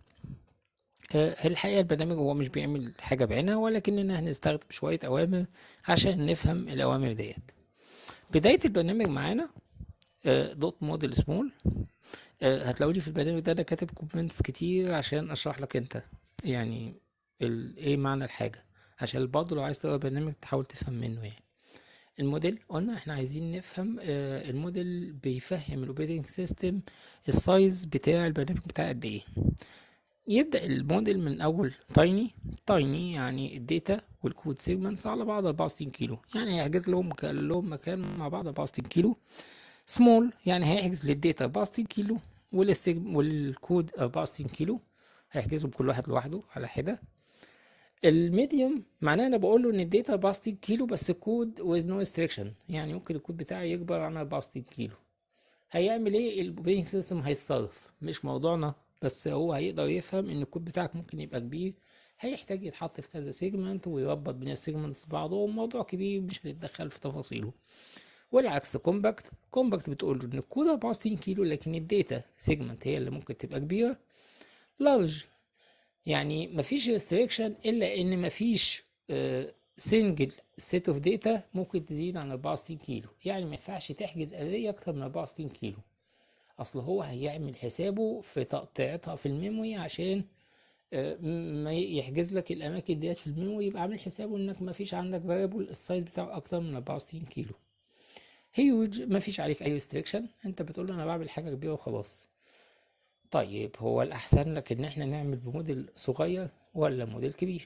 آه الحقيقة البرنامج هو مش بيعمل حاجة بعينها ولكننا هنستخدم شوية أوامر عشان نفهم الأوامر ديت بداية البرنامج معانا آه دوت موديل سمول آه هتلاقوني في البرنامج ده أنا كاتب كومنتس كتير عشان أشرح لك أنت يعني ال- ايه معنى الحاجة عشان برضه لو عايز تقرا برنامج تحاول تفهم منه يعني الموديل قلنا احنا عايزين نفهم آه الموديل بيفهم الاوبريتنج سيستم السايز بتاع البرنامج بتاع قد ايه يبدأ الموديل من أول تايني تايني يعني الداتا والكود سيجمنتس على بعض 64 كيلو يعني هيحجز لهم ك- لهم مكان مع بعض 64 كيلو سمول يعني هيحجز للداتا 64 كيلو والسيجم والكود 64 كيلو هيحجزهم كل واحد لوحده على حدة الميديوم معناه انا بقول له ان الداتا 64 كيلو بس الكود with no restriction يعني ممكن الكود بتاعي يكبر عن 64 كيلو هيعمل ايه الاوبريتنج سيستم هيتصرف مش موضوعنا بس هو هيقدر يفهم ان الكود بتاعك ممكن يبقى كبير هيحتاج يتحط في كذا سيجمنت ويربط بين السيجمنتس بعضهم موضوع كبير مش هنتدخل في تفاصيله والعكس كومباكت كومباكت بتقول له ان الكود 64 كيلو لكن الداتا سيجمنت هي اللي ممكن تبقى كبيره لارج يعني مفيش ريستريكشن الا ان مفيش سنجل سيت اوف داتا ممكن تزيد عن 64 كيلو يعني ما ينفعش تحجز اري اكتر من 64 كيلو اصل هو هيعمل حسابه في تقطيعتها في الميموري عشان آه، م- ما يحجز لك الاماكن ديت في الميموري يبقى عامل حسابه انك ما فيش عندك فاريبل السايز بتاعه اكتر من 64 كيلو هيوج ما فيش عليك اي ريستريكشن انت بتقول له انا بعمل حاجه كبيره وخلاص طيب هو الأحسن لك إن إحنا نعمل بموديل صغير ولا موديل كبير؟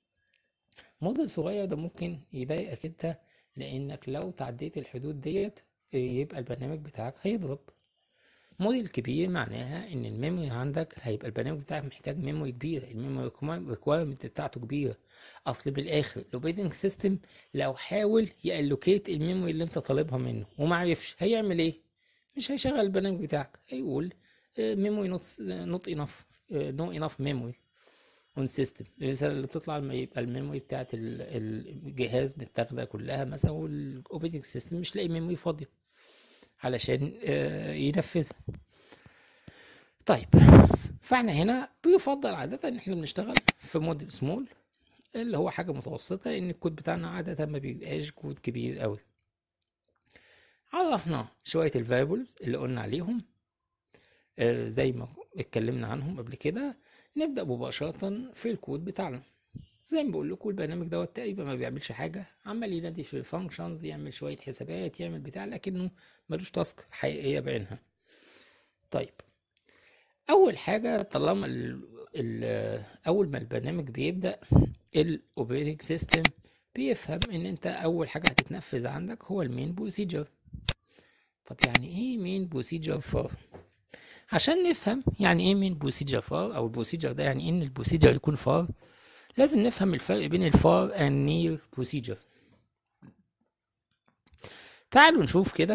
موديل صغير ده ممكن يضايقك أنت لأنك لو تعديت الحدود ديت يبقى البرنامج بتاعك هيضرب موديل كبير معناها إن الميموري عندك هيبقى البرنامج بتاعك محتاج ميموري كبير الميموري ريكوايرمنت بتاعته كبيرة أصل بالآخر الأوبريتنج سيستم لو حاول يألوكيت الميموري اللي أنت طالبها منه ومعرفش هيعمل إيه؟ مش هيشغل البرنامج بتاعك هيقول ميموري نوت نوت انف نو انف ميموري اون سيستم الرساله اللي بتطلع لما يبقى الميموري بتاعت ال- الجهاز متاخده كلها مثلا والاوبريتنج سيستم مش لاقي ميموري فاضيه علشان آه، ينفذها طيب فاحنا هنا بيفضل عادة ان احنا بنشتغل في موديل سمول اللي هو حاجة متوسطة لان الكود بتاعنا عادة ما بيبقاش كود كبير قوي عرفنا شوية الفاريبلز اللي قلنا عليهم آه، زي ما اتكلمنا عنهم قبل كده نبدأ مباشرة في الكود بتاعنا زي ما بقول لكم البرنامج دوت تقريبا ما بيعملش حاجة عمال ينادي في الفانكشنز يعمل شوية حسابات يعمل بتاع لكنه ملوش تاسك حقيقية بعينها طيب أول حاجة طالما ال ال أول ما البرنامج بيبدأ الأوبريتنج سيستم بيفهم إن أنت أول حاجة هتتنفذ عندك هو المين بروسيجر طب يعني إيه مين بروسيجر فار؟ عشان نفهم يعني ايه من بروسيجر فار او البروسيجر ده يعني ان البروسيجر يكون فار لازم نفهم الفرق بين الفار and near procedure تعالوا نشوف كده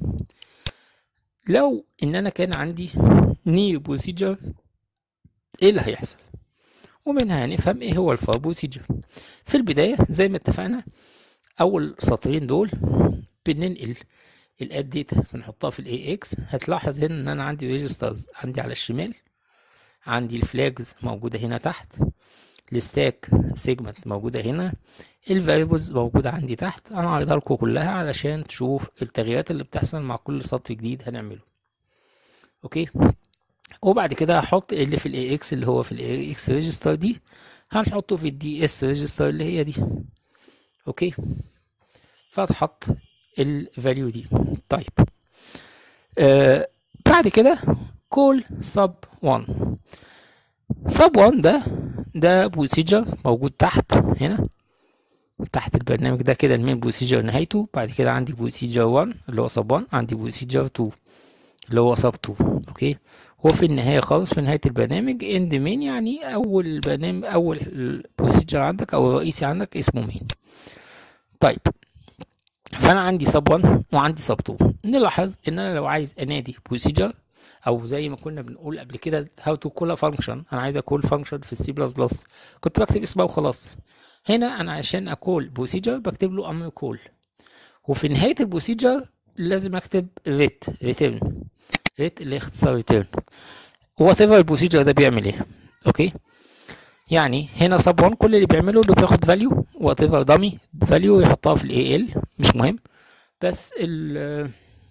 لو ان انا كان عندي near procedure ايه اللي هيحصل ومنها هنفهم ايه هو الفار بروسيجر في البداية زي ما اتفقنا اول سطرين دول بننقل الاد داتا بنحطها في الاي اكس هتلاحظ هنا ان انا عندي ريجسترز عندي على الشمال عندي الفلاجز موجودة هنا تحت الستاك سيجمنت موجودة هنا الفاريبلز موجودة عندي تحت انا عارضها لكم كلها علشان تشوف التغييرات اللي بتحصل مع كل سطر جديد هنعمله اوكي وبعد كده هحط اللي في الاي اكس اللي هو في الاي اكس ريجستر دي هنحطه في الدي اس ريجستر اللي هي دي اوكي فهتحط الفاليو دي طيب آه بعد كده كول سب 1 سب 1 ده ده بروسيجر موجود تحت هنا تحت البرنامج ده كده المين بروسيجر نهايته بعد كده عندي بروسيجر 1 اللي هو سب 1 عندي بروسيجر 2 اللي هو سب 2 اوكي وفي النهاية خالص في نهاية البرنامج اند مين يعني أول برنامج أول بروسيجر عندك أو الرئيسي عندك اسمه مين طيب فانا عندي سب 1 وعندي سب 2 نلاحظ ان انا لو عايز انادي بروسيجر او زي ما كنا بنقول قبل كده هاو تو كول فانكشن انا عايز اكول فانكشن في السي بلس بلس كنت بكتب اسمها وخلاص هنا انا عشان اكول بروسيجر بكتب له امر كول وفي نهايه البروسيجر لازم اكتب ريت ريتيرن ريت اللي هي اختصار ريتيرن وات ايفر البروسيجر ده بيعمل ايه اوكي يعني هنا سب 1 كل اللي بيعمله انه بياخد فاليو وات ايفر دامي فاليو يحطها في الاي ال مش مهم بس ال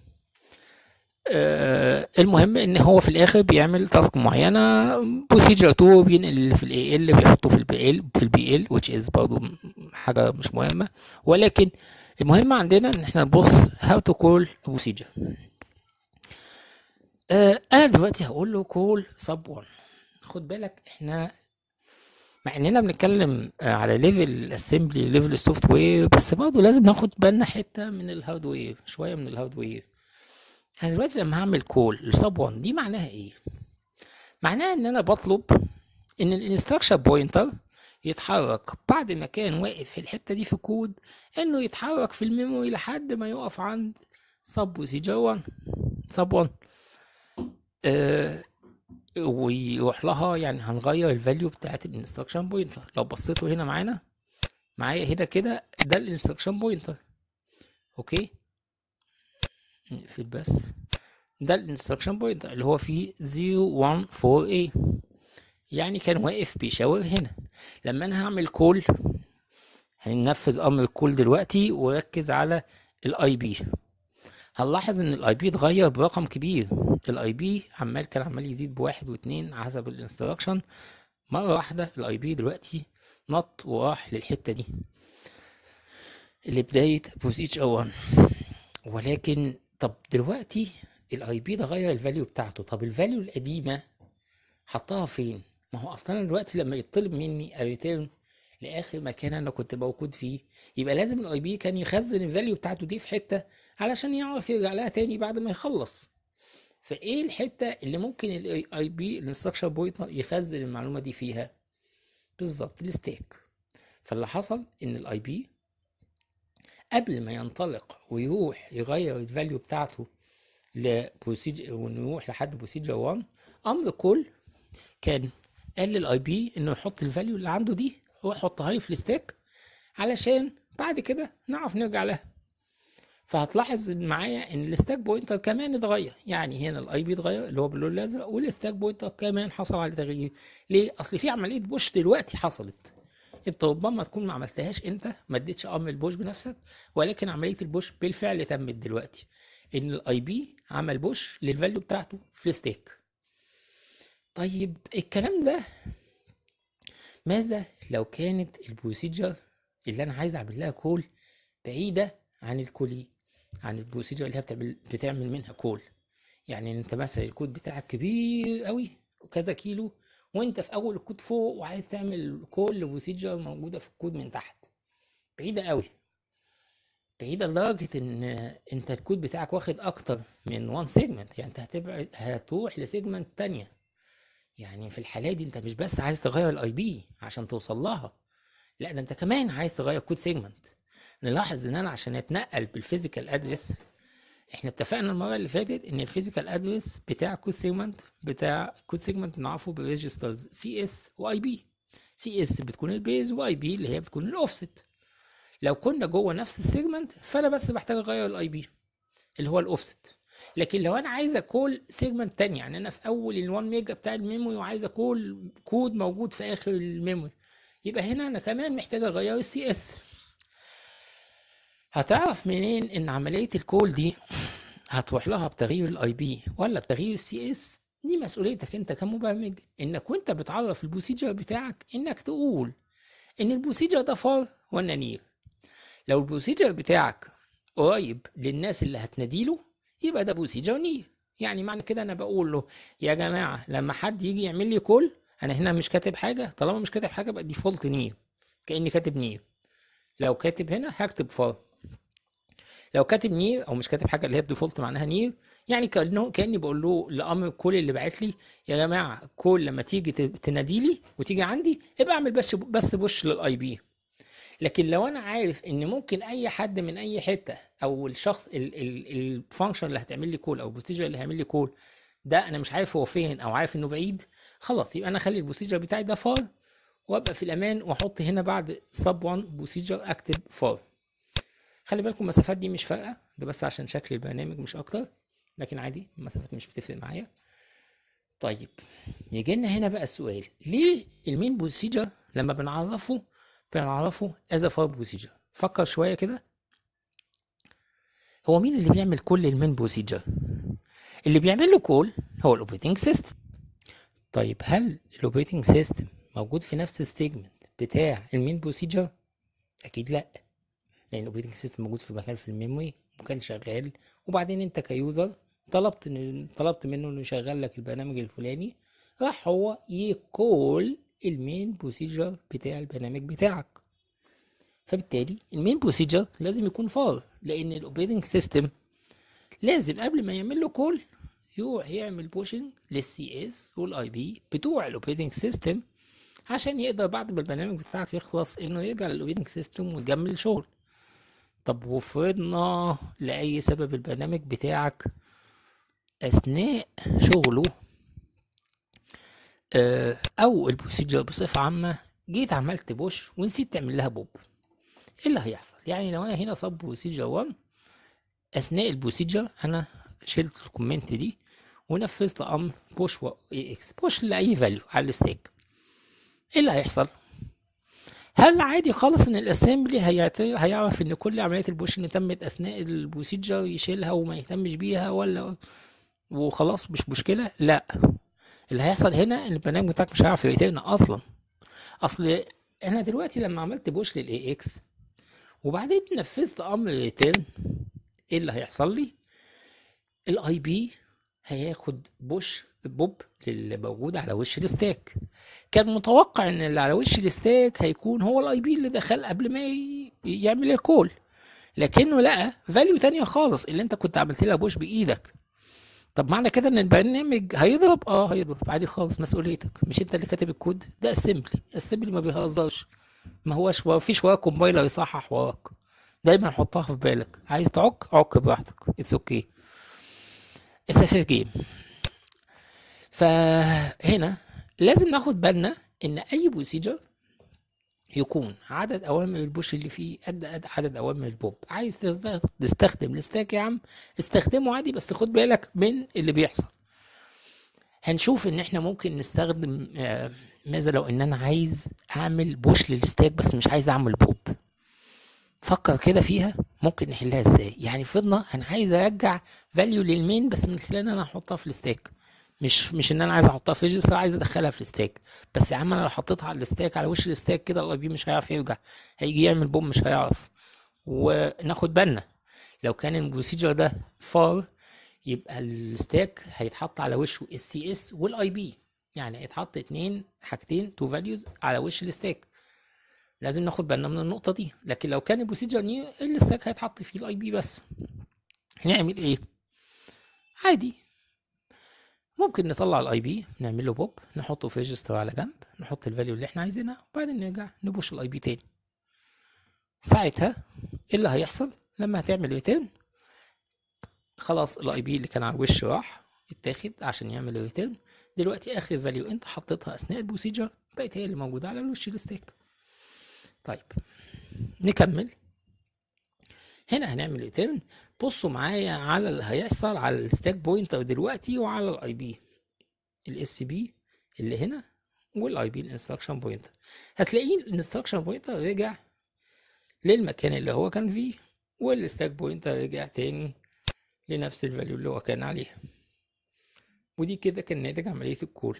آه، المهم ان هو في الاخر بيعمل تاسك معينه بروسيجر 2 بينقل اللي في الاي ال بيحطه في البي ال في البي ال which is برضه حاجه مش مهمه ولكن المهم عندنا ان احنا نبص how to call a procedure آه انا دلوقتي هقول له call sub 1 خد بالك احنا مع اننا بنتكلم آه، على ليفل اسمبلي ليفل السوفت وير بس برضه لازم ناخد بالنا حته من الهاردوير شويه من الهاردوير انا دلوقتي لما هعمل كول لسب 1 دي معناها ايه معناها ان انا بطلب ان الانستراكشن بوينتر يتحرك بعد ما كان واقف في الحته دي في الكود انه يتحرك في الميموري لحد ما يقف عند سب بروسيجر 1 سب 1 آه ويروح لها يعني هنغير الفاليو بتاعت الانستراكشن بوينتر لو بصيتوا هنا معانا معايا هنا كده ده الانستراكشن بوينتر اوكي نقفل بس ده الانستراكشن بوينتر اللي هو فيه 014A يعني كان واقف بيشاور هنا لما انا هعمل كول هننفذ امر الكول دلوقتي وركز على الاي بي هنلاحظ ان الاي بي اتغير برقم كبير الاي بي عمال كان عمال يزيد بواحد واتنين حسب الانستراكشن مرة واحدة الاي بي دلوقتي نط وراح للحتة دي لبداية بروسيجر 1 ولكن طب دلوقتي الاي بي ده غير الفاليو بتاعته طب الفاليو القديمة حطها فين ما هو اصلا دلوقتي لما يطلب مني ريتيرن لاخر مكان انا كنت موجود فيه يبقى لازم الاي بي كان يخزن الفاليو بتاعته دي في حته علشان يعرف يرجع لها تاني بعد ما يخلص فايه الحته اللي ممكن الاي بي الانستراكشن بوينتر يخزن المعلومه دي فيها بالظبط الستيك فاللي حصل ان الاي بي قبل ما ينطلق ويروح يغير الفاليو بتاعته لبروسيجر وانه يروح لحد بروسيجر 1 امر كل كان قال للاي بي انه يحط الفاليو اللي عنده دي ويحطها لي في الستاك علشان بعد كده نعرف نرجع لها فهتلاحظ معايا ان الستاك بوينتر كمان اتغير يعني هنا الاي بي اتغير اللي هو باللون الازرق والستاك بوينتر كمان حصل عليه تغيير ليه اصل في عمليه بوش دلوقتي حصلت انت ربما تكون ما عملتهاش انت ما اديتش امر البوش بنفسك ولكن عمليه البوش بالفعل تمت دلوقتي ان الاي بي عمل بوش للفاليو بتاعته في الستيك طيب الكلام ده ماذا لو كانت البروسيجر اللي انا عايز اعمل لها كول بعيده عن الكولي عن البروسيجر اللي هي بتعمل بتعمل منها كول يعني انت مثلا الكود بتاعك كبير قوي وكذا كيلو وانت في اول الكود فوق وعايز تعمل كول لبروسيجر موجوده في الكود من تحت بعيده قوي بعيده لدرجه ان انت الكود بتاعك واخد اكتر من وان سيجمنت يعني انت هتبعد هتروح لسيجمنت تانية يعني في الحالة دي انت مش بس عايز تغير الاي بي عشان توصل لها لا ده انت كمان عايز تغير كود سيجمنت نلاحظ ان انا عشان اتنقل بالفيزيكال ادرس احنا اتفقنا المره اللي فاتت ان الفيزيكال ادرس بتاع كود سيجمنت بتاع كود سيجمنت نعرفه بريجسترز سي اس واي بي سي اس بتكون البيز واي بي اللي هي بتكون الاوفست لو كنا جوه نفس السيجمنت فانا بس بحتاج اغير الاي بي اللي هو الاوفست لكن لو انا عايز اكول سيجمنت تاني يعني انا في اول ال 1 ميجا بتاع الميموري وعايز اكول كود موجود في اخر الميموري يبقى هنا انا كمان محتاج اغير السي اس هتعرف منين ان عملية الكول دي هتروح لها بتغيير الاي بي ولا بتغيير السي اس دي مسؤوليتك انت كمبرمج انك وانت بتعرف البروسيجر بتاعك انك تقول ان البروسيجر ده فار ولا نير لو البروسيجر بتاعك قريب للناس اللي هتناديله يبقى ده بروسيجر نير يعني معنى كده انا بقول له يا جماعه لما حد يجي يعمل لي كول انا هنا مش كاتب حاجه طالما مش كاتب حاجه بقى ديفولت نير كاني كاتب نير لو كاتب هنا هكتب فار لو كاتب نير او مش كاتب حاجه اللي هي الديفولت معناها نير يعني كانه كاني بقول له لامر كل اللي باعت لي يا جماعه كل لما تيجي تنادي لي وتيجي عندي ابقى اعمل بس بس بوش للاي بي لكن لو انا عارف ان ممكن اي حد من اي حته او الشخص الفانكشن اللي هتعمل لي كول او البروسيجر اللي هيعمل لي كول ده انا مش عارف هو فين او عارف انه بعيد خلاص يبقى انا اخلي البروسيجر بتاعي ده فار وابقى في الامان واحط هنا بعد سب 1 بروسيجر اكتب فار خلي بالكم المسافات دي مش فارقه ده بس عشان شكل البرنامج مش اكتر لكن عادي المسافات مش بتفرق معايا طيب يجي لنا هنا بقى السؤال ليه المين بروسيجر لما بنعرفه بنعرفه از فار بروسيجر فكر شويه كده هو مين اللي بيعمل كل المين بروسيجر اللي بيعمل له كول هو الاوبريتنج سيستم طيب هل الاوبريتنج سيستم موجود في نفس السيجمنت بتاع المين بروسيجر اكيد لا لان الاوبريتنج سيستم موجود في مكان في الميموري وكان شغال وبعدين انت كيوزر طلبت ان طلبت منه انه يشغل لك البرنامج الفلاني راح هو يكول المين بروسيجر بتاع البرنامج بتاعك فبالتالي المين بروسيجر لازم يكون فار لان الاوبريتنج سيستم لازم قبل ما يعمل له كول يروح يعمل بوشنج للسي اس والاي بي بتوع الاوبريتنج سيستم عشان يقدر بعد ما البرنامج بتاعك يخلص انه يرجع للاوبريتنج سيستم ويكمل شغل طب وفرضنا لاي سبب البرنامج بتاعك اثناء شغله آه، او البروسيجر بصفه عامه جيت عملت بوش ونسيت تعمل لها بوب ايه اللي هيحصل يعني لو انا هنا صب بروسيجر 1 اثناء البروسيجر انا شلت الكومنت دي ونفذت امر بوش و اي اكس بوش لاي فاليو على الستيك ايه اللي هيحصل هل عادي خالص ان الاسمبلي هيعرف ان كل عمليات البوش اللي تمت اثناء البروسيجر يشيلها وما يهتمش بيها ولا وخلاص مش مشكله لا اللي هيحصل هنا ان البرنامج بتاعك مش هيعرف يريتيرن اصلا اصل انا دلوقتي لما عملت بوش للاي اكس وبعدين نفذت امر ريتيرن ايه اللي هيحصل لي الاي بي هياخد بوش بوب للي موجود على وش الستاك كان متوقع ان اللي على وش الستاك هيكون هو الاي بي اللي دخل قبل ما يعمل الكول لكنه لقى فاليو تانية خالص اللي انت كنت عملت لها بوش بايدك طب معنى كده ان البرنامج هيضرب اه هيضرب عادي خالص مسؤوليتك مش انت اللي كاتب الكود ده اسمبلي اسمبلي ما بيهزرش ما هوش ما فيش وراك كومبايلر يصحح وراك دايما حطها في بالك عايز تعك عك براحتك اتس اوكي اتس فير جيم فهنا لازم ناخد بالنا ان اي بروسيجر يكون عدد اوامر البوش اللي فيه قد قد عدد اوامر البوب عايز تستخدم الستاك يا عم استخدمه عادي بس خد بالك من اللي بيحصل هنشوف ان احنا ممكن نستخدم آه، ماذا لو ان انا عايز اعمل بوش للستاك بس مش عايز اعمل بوب فكر كده فيها ممكن نحلها ازاي يعني فرضنا انا عايز ارجع فاليو للمين بس من خلال انا احطها في الستاك مش مش ان انا عايز احطها في ريجستر عايز ادخلها في الستاك بس يا عم انا لو حطيتها على الستاك على وش الستاك كده الاي بي مش هيعرف يرجع هيجي يعمل بوم مش هيعرف وناخد بالنا لو كان البروسيجر ده فار يبقى الستاك هيتحط على وشه السي اس والاي بي يعني هيتحط اتنين حاجتين تو فاليوز على وش الستاك لازم ناخد بالنا من النقطة دي لكن لو كان البروسيجر نيو الستاك هيتحط فيه الاي بي بس هنعمل ايه عادي ممكن نطلع الاي بي نعمل له بوب نحطه في ريجستر على جنب نحط الفاليو اللي احنا عايزينها وبعدين نرجع نبوش الاي بي تاني ساعتها ايه اللي هيحصل لما هتعمل ريتيرن خلاص الاي بي اللي كان على الوش راح اتاخد عشان يعمل ريتيرن دلوقتي اخر فاليو انت حطيتها اثناء البروسيجر بقت هي اللي موجوده على الوش الستيك طيب نكمل هنا هنعمل ريتيرن بصوا معايا على اللي هيحصل على الستاك بوينتر دلوقتي وعلى الاي بي الاس بي اللي هنا والاي بي الانستراكشن بوينتر هتلاقيه الانستراكشن بوينتر رجع للمكان اللي هو كان فيه والستاك بوينتر رجع تاني لنفس الفاليو اللي هو كان عليها ودي كده كان ناتج عملية الكول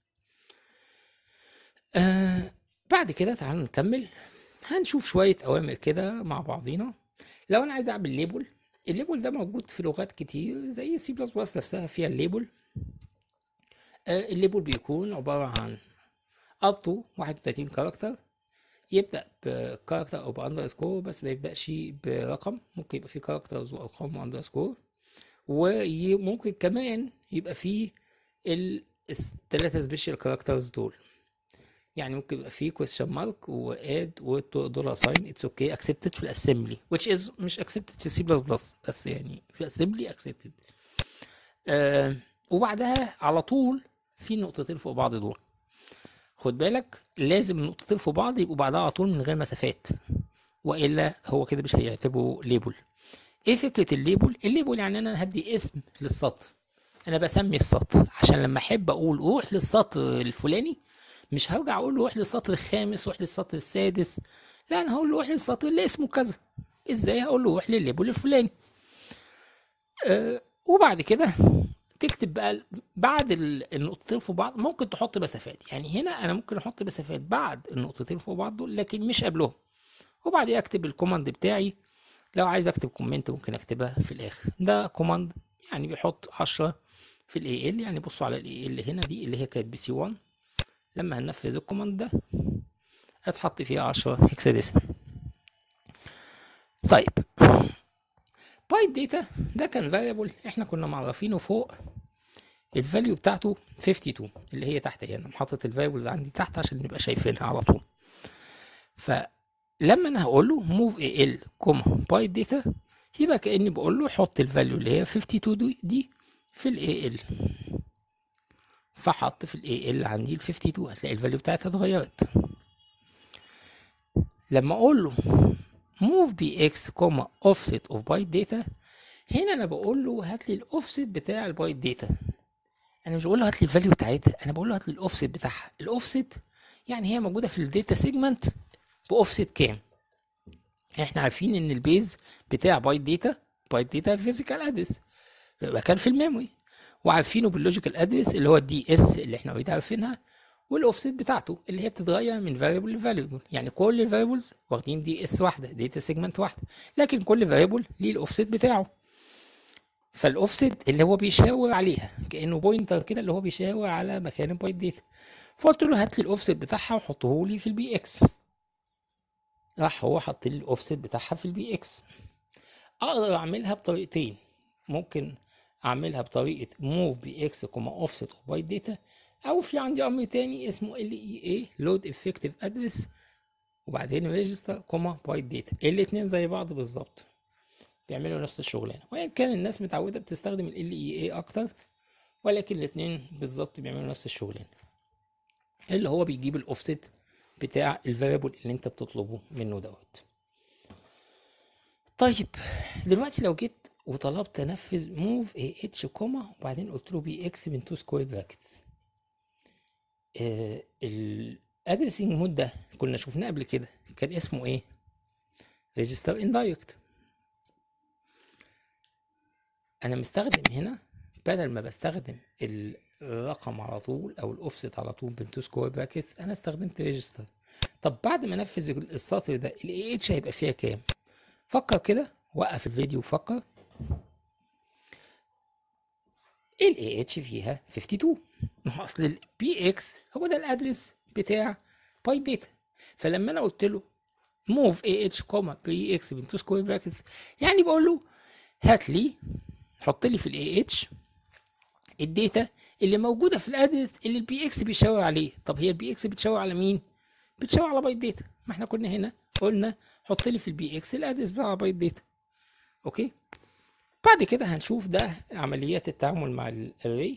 آه بعد كده تعالوا نكمل هنشوف شوية أوامر كده مع بعضينا لو أنا عايز أعمل ليبل الليبل ده موجود في لغات كتير زي سي بلس بلس نفسها فيها الليبل آه الليبل بيكون عبارة عن up to 31 كاركتر يبدأ بكاركتر أو بأندرسكور بس ما يبدأش برقم ممكن يبقى فيه كاركترز وأرقام وأندرسكور وممكن كمان يبقى فيه الثلاثة سبيشال كاركترز دول يعني ممكن يبقى فيه question mark واد ودولار ساين اتس اوكي accepted في الاسمبلي which is مش accepted في سي بلس بلس بس يعني في الاسمبلي accepted آه وبعدها على طول في نقطتين فوق بعض دول خد بالك لازم النقطتين فوق بعض يبقوا بعدها على طول من غير مسافات والا هو كده مش هيعتبره ليبل ايه فكره الليبل الليبل يعني انا هدي اسم للسطر انا بسمي السطر عشان لما احب اقول روح للسطر الفلاني مش هرجع اقول له روح للسطر الخامس روح للسطر السادس لا انا هقول له روح للسطر اللي اسمه كذا ازاي هقول له روح للليبل الفلاني أه وبعد كده تكتب بقى بعد ال- النقطتين فوق بعض ممكن تحط مسافات يعني هنا انا ممكن احط مسافات بعد النقطتين فوق بعض دول لكن مش قبلهم وبعدين اكتب الكوماند بتاعي لو عايز اكتب كومنت ممكن اكتبها في الاخر ده كوماند يعني بيحط 10 في الاي ال يعني بصوا على الاي ال هنا دي اللي هي كانت بسي 1 لما هننفذ الكوماند ده هتحط فيها 10 هكساديسمال طيب بايت داتا ده كان فاريبل احنا كنا معرفينه فوق الفاليو بتاعته 52 اللي هي تحت هنا انا حاطط الفاريبلز عندي تحت عشان نبقى شايفينها على طول فلما انا هقول له موف اي ال كوما بايت داتا يبقى كاني بقول له حط الفاليو اللي هي 52 دي, دي في الاي ال فحط في الاي ال عندي ال 52 هتلاقي الفاليو بتاعتها اتغيرت لما اقول له move bx كوما offset of byte data هنا انا بقول له هات لي الاوفست بتاع البايت داتا انا مش بقول له هات لي الفاليو بتاعتها انا بقول له هات لي الاوفست بتاعها الاوفست يعني هي موجوده في الداتا سيجمنت باوفست كام احنا عارفين ان البيز بتاع بايت داتا بايت داتا فيزيكال ادرس يبقى كان في الميموري وعارفينه باللوجيكال ادرس اللي هو الدي اس اللي احنا اوريدي عارفينها والاوفست بتاعته اللي هي بتتغير من فاريبل لفاريبل يعني كل الفاريبلز واخدين دي اس واحده داتا سيجمنت واحده لكن كل فاريبل ليه الاوفست بتاعه فالاوفست اللي هو بيشاور عليها كانه بوينتر كده اللي هو بيشاور على مكان البايت داتا فقلت له هات لي الاوفست بتاعها وحطه لي في البي اكس راح هو حط لي الاوفست بتاعها في البي اكس اقدر اعملها بطريقتين ممكن اعملها بطريقه موف بي اكس كوما اوفست اوف بايت داتا او في عندي امر تاني اسمه ال اي اي لود افكتيف ادرس وبعدين ريجستر كوما بايت داتا الاتنين زي بعض بالظبط بيعملوا نفس الشغلانه وان كان الناس متعوده بتستخدم ال اي اي اكتر ولكن الاتنين بالظبط بيعملوا نفس الشغلانه اللي هو بيجيب الاوفست بتاع الفاريبل اللي انت بتطلبه منه دوت طيب دلوقتي لو جيت وطلبت انفذ موف اي اتش كوما وبعدين قلت له بي اكس من تو سكوير براكتس الادرسنج مود ده كنا شفناه قبل كده كان اسمه ايه ريجستر اندايركت انا مستخدم هنا بدل ما بستخدم الرقم على طول او الاوفست على طول بين تو سكوير براكتس انا استخدمت ريجستر طب بعد ما انفذ السطر ده الاي اتش هيبقى فيها كام فكر كده وقف الفيديو وفكر الاي اتش فيها 52 ما هو اصل البي اكس هو ده الادرس بتاع بايت داتا فلما انا قلت له موف اي اتش كوما بي اكس بين تو سكوير براكتس يعني بقول له هات لي حط لي في الاي اتش الداتا اللي موجوده في الادرس اللي البي اكس بيشاور عليه طب هي البي اكس بتشاور على مين بتشاور على بايت داتا ما احنا كنا هنا قلنا حط لي في البي اكس الادرس بتاع بايت داتا اوكي بعد كده هنشوف ده عمليات التعامل مع الاري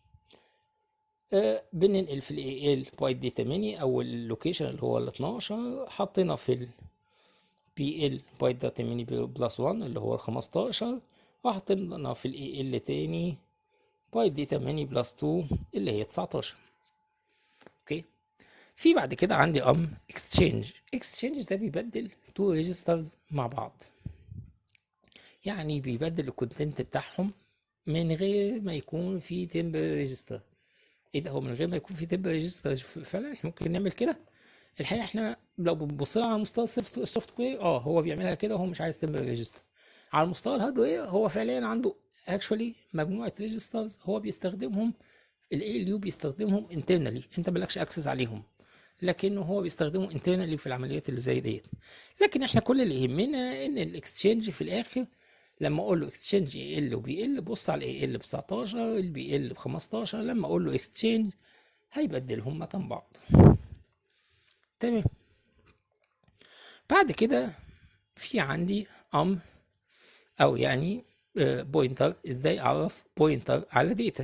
آه بننقل في الاي ال بايت داتا ميني او اللوكيشن اللي هو ال 12 حطينا في ال بي ال بايت داتا ميني بلس 1 اللي هو ال 15 وحطينا في الاي ال تاني بايت داتا ميني بلس 2 اللي هي 19 اوكي في بعد كده عندي ام اكستشينج اكستشينج ده بيبدل تو ريجسترز مع بعض يعني بيبدل الكونتنت بتاعهم من غير ما يكون في تمبر ريجستر ايه ده هو من غير ما يكون في تمبر ريجستر فعلا احنا ممكن نعمل كده الحقيقه احنا لو بنبص لها على مستوى السوفت وير اه هو بيعملها كده وهو مش عايز تمبر ريجستر على مستوى الهاردوير هو فعليا عنده اكشولي مجموعه ريجسترز هو بيستخدمهم الاي ال يو بيستخدمهم انترنالي انت مالكش اكسس عليهم لكنه هو بيستخدمه انترنالي في العمليات اللي زي ديت لكن احنا كل اللي يهمنا ان الاكستشينج في الاخر لما اقول له اكستشينج اي ال وبي ال بص على الاي ال ب 19 البي ال ب 15 لما اقول له اكستشينج هيبدلهم مكان بعض تمام بعد كده في عندي ام او يعني بوينتر ازاي اعرف بوينتر على داتا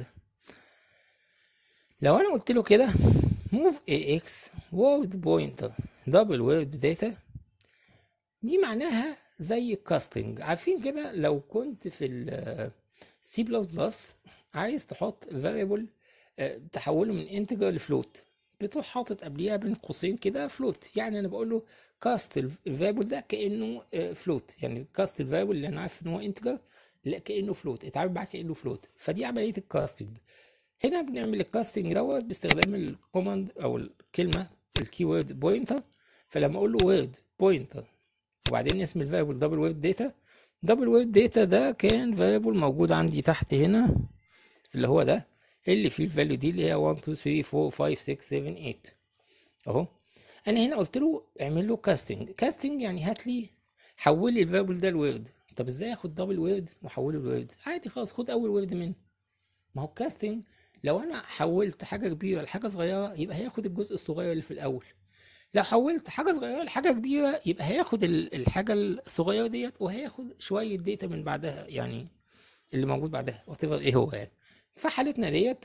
لو انا قلت له كده move ax word pointer double word data دي معناها زي الكاستنج عارفين كده لو كنت في السي بلس بلس عايز تحط فاريبل تحوله من انتجر لفلوت بتروح حاطط قبليها بين قوسين كده فلوت يعني انا بقول له كاست الفاريبل ده كانه فلوت يعني كاست الفاريبل اللي انا عارف ان هو انتجر لا كانه فلوت اتعامل معاه كانه فلوت فدي عمليه الكاستنج هنا بنعمل الكاستنج دوت باستخدام الكوماند او الكلمه الكيورد بوينتر فلما اقول له وورد بوينتر وبعدين اسم الفاريبل دبل وورد داتا دبل وورد داتا ده كان فاريبل موجود عندي تحت هنا اللي هو ده اللي فيه الفاليو دي اللي هي 1 2 3 4 5 6 7 8 اهو انا هنا قلت له اعمل له كاستنج كاستنج يعني هات لي حول لي الفاريبل ده لوورد طب ازاي اخد دبل وورد واحوله لوورد عادي خلاص خد اول وورد منه ما هو الكاستنج لو انا حولت حاجه كبيره لحاجه صغيره يبقى هياخد الجزء الصغير اللي في الاول لو حولت حاجه صغيره لحاجه كبيره يبقى هياخد الحاجه الصغيره ديت وهياخد شويه داتا من بعدها يعني اللي موجود بعدها وات ايه هو يعني فحالتنا ديت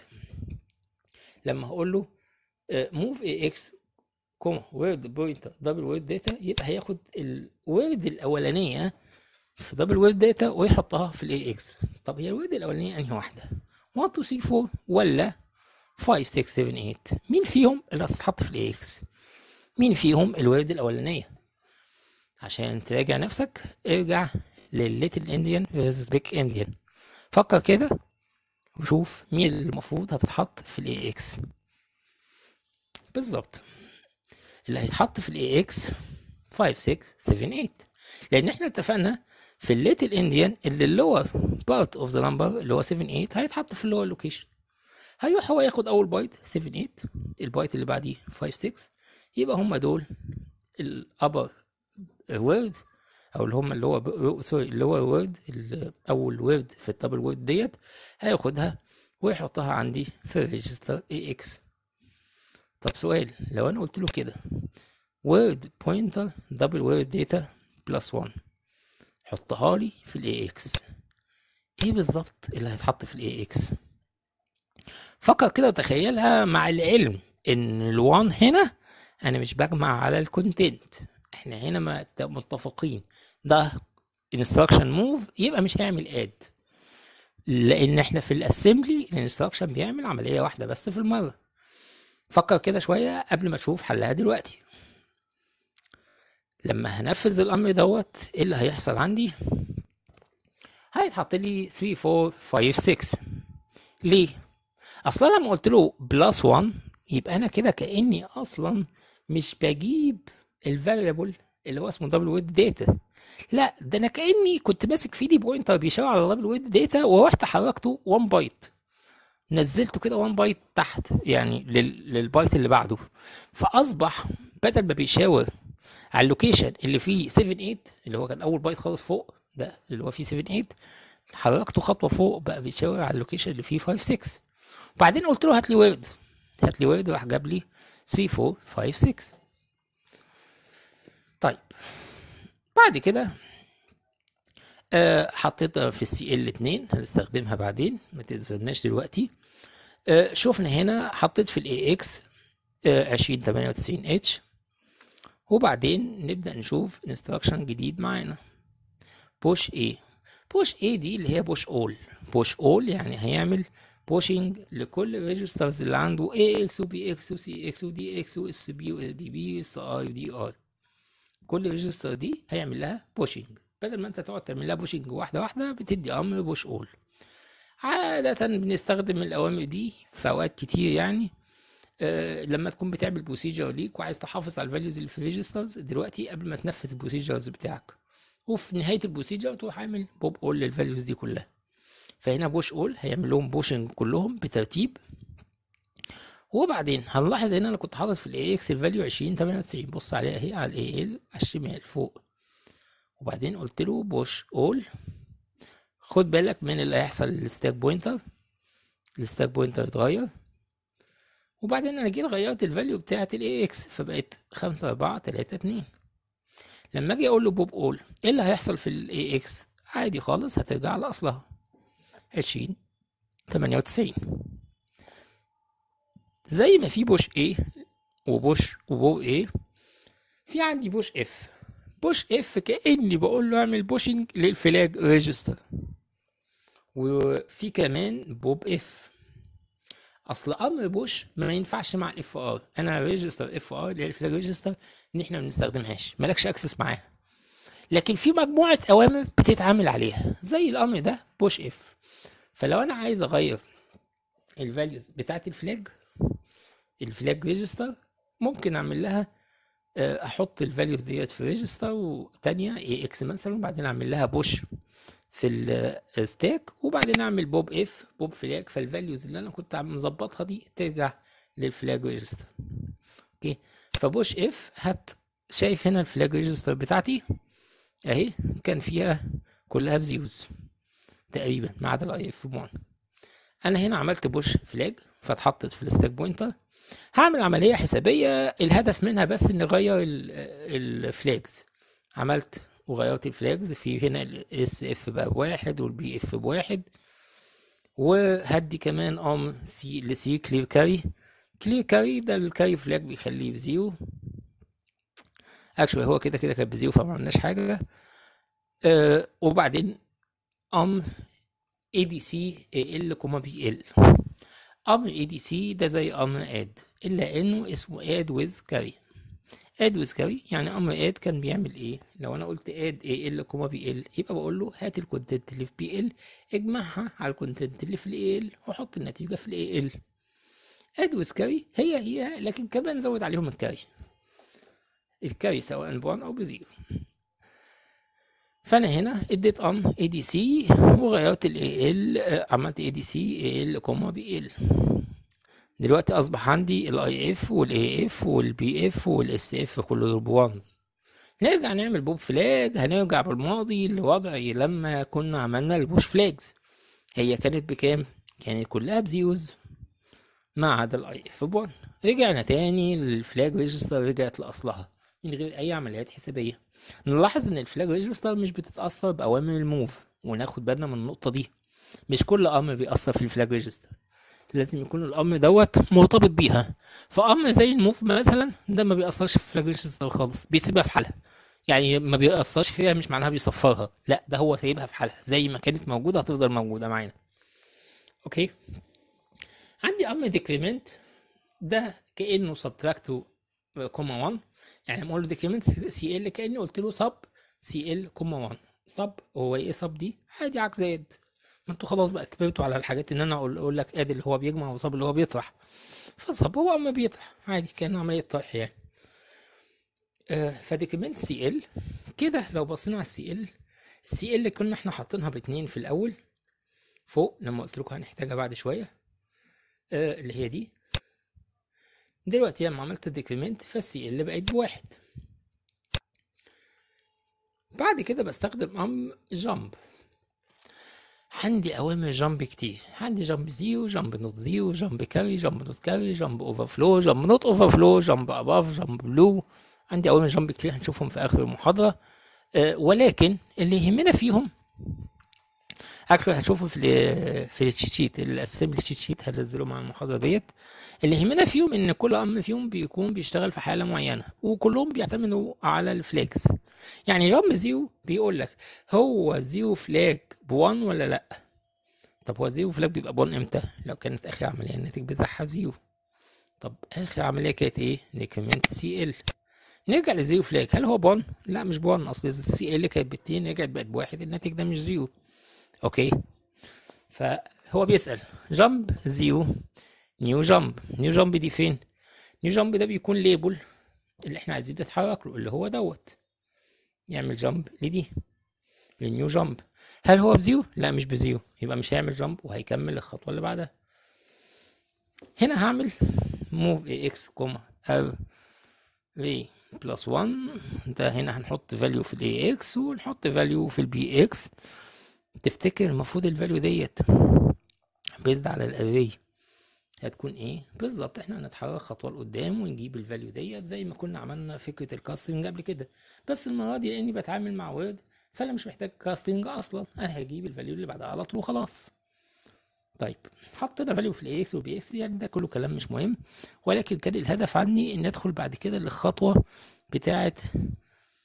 لما هقول له موف اي اكس كوما وورد بوينتر دبل وورد داتا يبقى هياخد الوورد الاولانيه في دبل وورد داتا ويحطها في الاي اكس طب هي الوورد الاولانيه انهي واحده 1 2 3 4 ولا 5 6 7 8 مين فيهم اللي هتتحط في الاي اكس مين فيهم الورد الاولانيه عشان تراجع نفسك ارجع للليتل انديان فيرسس بيك انديان فكر كده وشوف مين اللي المفروض هتتحط في الاي اكس بالظبط اللي هيتحط في الاي اكس 5 6 7 8 لان احنا اتفقنا في الليتل انديان اللي اللور بارت اوف ذا نمبر اللي هو 7 8 هيتحط في اللور لوكيشن هيروح هو ياخد اول بايت 7 8 البايت اللي بعديه 5 6 يبقى هم دول الابر وورد او اللي هم اللي هو سوري اللي هو وورد اول وورد في الدبل وورد ديت هياخدها ويحطها عندي في الريجستر اي اكس طب سؤال لو انا قلت له كده وورد بوينتر دبل وورد داتا بلس 1 حطها لي في الاي اكس ايه بالظبط اللي هيتحط في الاي اكس فكر كده وتخيلها مع العلم ان ال1 هنا انا مش بجمع على الكونتنت احنا هنا متفقين ده انستراكشن موف يبقى مش هيعمل اد لان احنا في الاسمبلي الانستراكشن بيعمل عمليه واحده بس في المره فكر كده شويه قبل ما تشوف حلها دلوقتي لما هنفذ الامر دوت ايه اللي هيحصل عندي هيتحط لي 3 4 5 6 ليه اصلا لما قلت له بلس 1 يبقى انا كده كاني اصلا مش بجيب الفاريبل اللي هو اسمه دبل ويد داتا لا ده انا كاني كنت ماسك في دي بوينتر بيشاور على دبل ويد داتا ورحت حركته 1 بايت نزلته كده 1 بايت تحت يعني لل... للبايت اللي بعده فاصبح بدل ما بيشاور على اللوكيشن اللي فيه 7 8 اللي هو كان اول بايت خالص فوق ده اللي هو فيه 7 8 حركته خطوه فوق بقى بيشاور على اللوكيشن اللي فيه 5 6 وبعدين قلت له هات لي وورد هات لي وورد راح جاب لي 3 4 5 6 طيب بعد كده آه حطيتها في السي ال 2 هنستخدمها بعدين ما تلزمناش دلوقتي آه شفنا هنا حطيت في الاي اكس آه 2098 اتش وبعدين نبدا نشوف انستراكشن جديد معانا بوش ايه بوش ايه دي اللي هي بوش اول بوش اول يعني هيعمل بوشنج لكل الريجسترز اللي عنده اي اكس وبي اكس وسي اكس ودي اكس واس بي وال بي بي واس اي ودي اي كل ريجستر دي هيعمل لها بوشنج بدل ما انت تقعد تعمل لها بوشنج واحده واحده بتدي امر بوش اول عادة بنستخدم الأوامر دي في أوقات كتير يعني أه لما تكون بتعمل بروسيجر ليك وعايز تحافظ على الفاليوز اللي في الريجسترز دلوقتي قبل ما تنفذ البروسيجرز بتاعك وفي نهاية البروسيجر تروح عامل بوب اول للفاليوز دي كلها فهنا بوش اول هيعمل لهم بوشنج كلهم بترتيب وبعدين هنلاحظ ان انا كنت حاطط في الاي اكس الفاليو 20 98 بص عليها اهي على الاي ال على الشمال فوق وبعدين قلت له بوش اول خد بالك من اللي هيحصل للستاك بوينتر الستاك بوينتر اتغير وبعدين انا جيت غيرت الفاليو بتاعت الاي اكس فبقت 5 4 3 2 لما اجي اقول له بوب اول ايه اللي هيحصل في الاي اكس عادي خالص هترجع لاصلها 20 98 زي ما في بوش A وبوش وبو A في عندي بوش F بوش اف كاني بقول له اعمل بوشنج للفلاج ريجستر وفي كمان بوب اف اصل امر بوش ما ينفعش مع الاف ار انا ريجستر اف ار اللي هي الفلاج ريجستر ان احنا ما بنستخدمهاش مالكش اكسس معاها لكن في مجموعه اوامر بتتعامل عليها زي الامر ده بوش اف فلو انا عايز اغير الفاليوز بتاعت الفلاج الفلاج ريجستر ممكن اعمل لها آه، احط الفاليوز ديت في ريجستر وتانية اي اكس مثلا وبعدين اعمل لها بوش في الستاك وبعدين اعمل بوب اف بوب فلاج فالفاليوز اللي انا كنت عم مظبطها دي ترجع للفلاج ريجستر اوكي فبوش اف هات شايف هنا الفلاج ريجستر بتاعتي اهي كان فيها كلها بزيوز تقريبا ما عدا الاي اف 1 انا هنا عملت بوش فلاج فاتحطت في الستاك بوينتر هعمل عملية حسابية الهدف منها بس ان اغير الفلاجز عملت وغيرت الفلاجز في هنا الاس اف بقى بواحد والبي اف بواحد وهدي كمان ام سي لسي كلير كاري كلير كاري ده الكاري فلاج بيخليه بزيرو اكشولي هو كده كده كان بزيرو فما عملناش حاجة آه وبعدين ام اي دي سي ال كوما بي ال امر اي دي سي ده زي امر اد الا انه اسمه اد ويز كاري اد ويز كاري يعني امر اد كان بيعمل ايه لو انا قلت اد اي ال كوما بي ال يبقى بقول له هات الكونتنت اللي في بي ال اجمعها على الكونتنت اللي في الاي ال وحط النتيجه في الاي ال اد ويز كاري هي هي لكن كمان زود عليهم الكاري الكاري سواء بوان او بزيرو فانا هنا اديت ام اي دي سي وغيرت الاي ال عملت اي دي سي اي ال كوما بي ال دلوقتي اصبح عندي الاي اف والاي اف والبي اف والاس اف كله دول بوانز نرجع نعمل بوب فلاج هنرجع بالماضي لوضعي لما كنا عملنا البوش فلاجز هي كانت بكام كانت كلها بزيروز ما عدا الاي اف بوان رجعنا تاني للفلاج ريجستر رجعت لاصلها من غير اي عمليات حسابيه نلاحظ ان الفلاج ريجستر مش بتتاثر باوامر الموف وناخد بالنا من النقطه دي مش كل امر بيأثر في الفلاج ريجستر لازم يكون الامر دوت مرتبط بيها فامر زي الموف مثلا ده ما بيأثرش في الفلاج ريجستر خالص بيسيبها في حالها يعني ما بيأثرش فيها مش معناها بيصفرها لا ده هو سايبها في حالها زي ما كانت موجوده هتفضل موجوده معانا اوكي عندي امر ديكريمنت ده كانه سبتراكت كوما 1 يعني لما اقول له ديكريمنت سي ال كاني قلت له سب سي ال كوما 1 سب هو ايه سب دي عادي عكس زائد ما انتوا خلاص بقى كبرتوا على الحاجات ان انا اقول, أقول لك اد اللي هو بيجمع وصب اللي هو بيطرح فصب هو اما بيطرح عادي كان عمليه طرح يعني آه فديكريمنت سي ال كده لو بصينا على السي ال السي ال كنا احنا حاطينها باتنين في الاول فوق لما قلت لكم هنحتاجها بعد شويه آه اللي هي دي دلوقتي لما عملت الديكريمنت فالسي ال بقت بواحد بعد كده بستخدم ام جامب عندي اوامر جامب كتير عندي جامب زيرو جامب نوت زيرو جامب كاري جامب نوت كاري جامب اوفر فلو جامب نوت اوفر فلو جامب اباف جامب بلو عندي اوامر جامب كتير هنشوفهم في اخر المحاضره أه ولكن اللي يهمنا فيهم اكشلي هتشوفوا في ال في الشيت شيت الاسامبلي شيت شيت هنزله مع المحاضره ديت اللي يهمنا فيهم ان كل امر فيهم بيكون بيشتغل في حاله معينه وكلهم بيعتمدوا على الفلاجز يعني جامب زيرو بيقول لك هو زيرو فلاج ب1 ولا لا طب هو زيرو فلاج بيبقى ب1 امتى لو كانت اخر عمليه الناتج بتاعها زيرو طب اخر عمليه كانت ايه ديكريمنت سي ال نرجع لزيرو فلاج هل هو ب1 لا مش ب1 اصل السي ال كانت باتنين رجعت بقت بواحد الناتج ده مش زيرو اوكي فهو بيسأل جامب زيرو نيو جامب نيو جامب دي فين نيو جامب ده بيكون ليبل اللي احنا عايزين نتحرك له اللي هو دوت يعمل جامب لدي للنيو جامب هل هو بزيرو لا مش بزيرو يبقى مش هيعمل جامب وهيكمل الخطوه اللي بعدها هنا هعمل موف اي اكس كوما ار في بلس 1 ده هنا هنحط فاليو في الاي اكس ونحط فاليو في البي اكس تفتكر المفروض الفاليو ديت بيزد على الاري هتكون ايه بالظبط احنا هنتحرك خطوه لقدام ونجيب الفاليو ديت زي ما كنا عملنا فكره الكاستنج قبل كده بس المره دي لاني بتعامل مع وورد فانا مش محتاج كاستنج اصلا انا هجيب الفاليو اللي بعدها على طول وخلاص طيب حطينا فاليو في الاي اكس والبي اكس يعني ده كله كلام مش مهم ولكن كان الهدف عندي ان ادخل بعد كده للخطوه بتاعه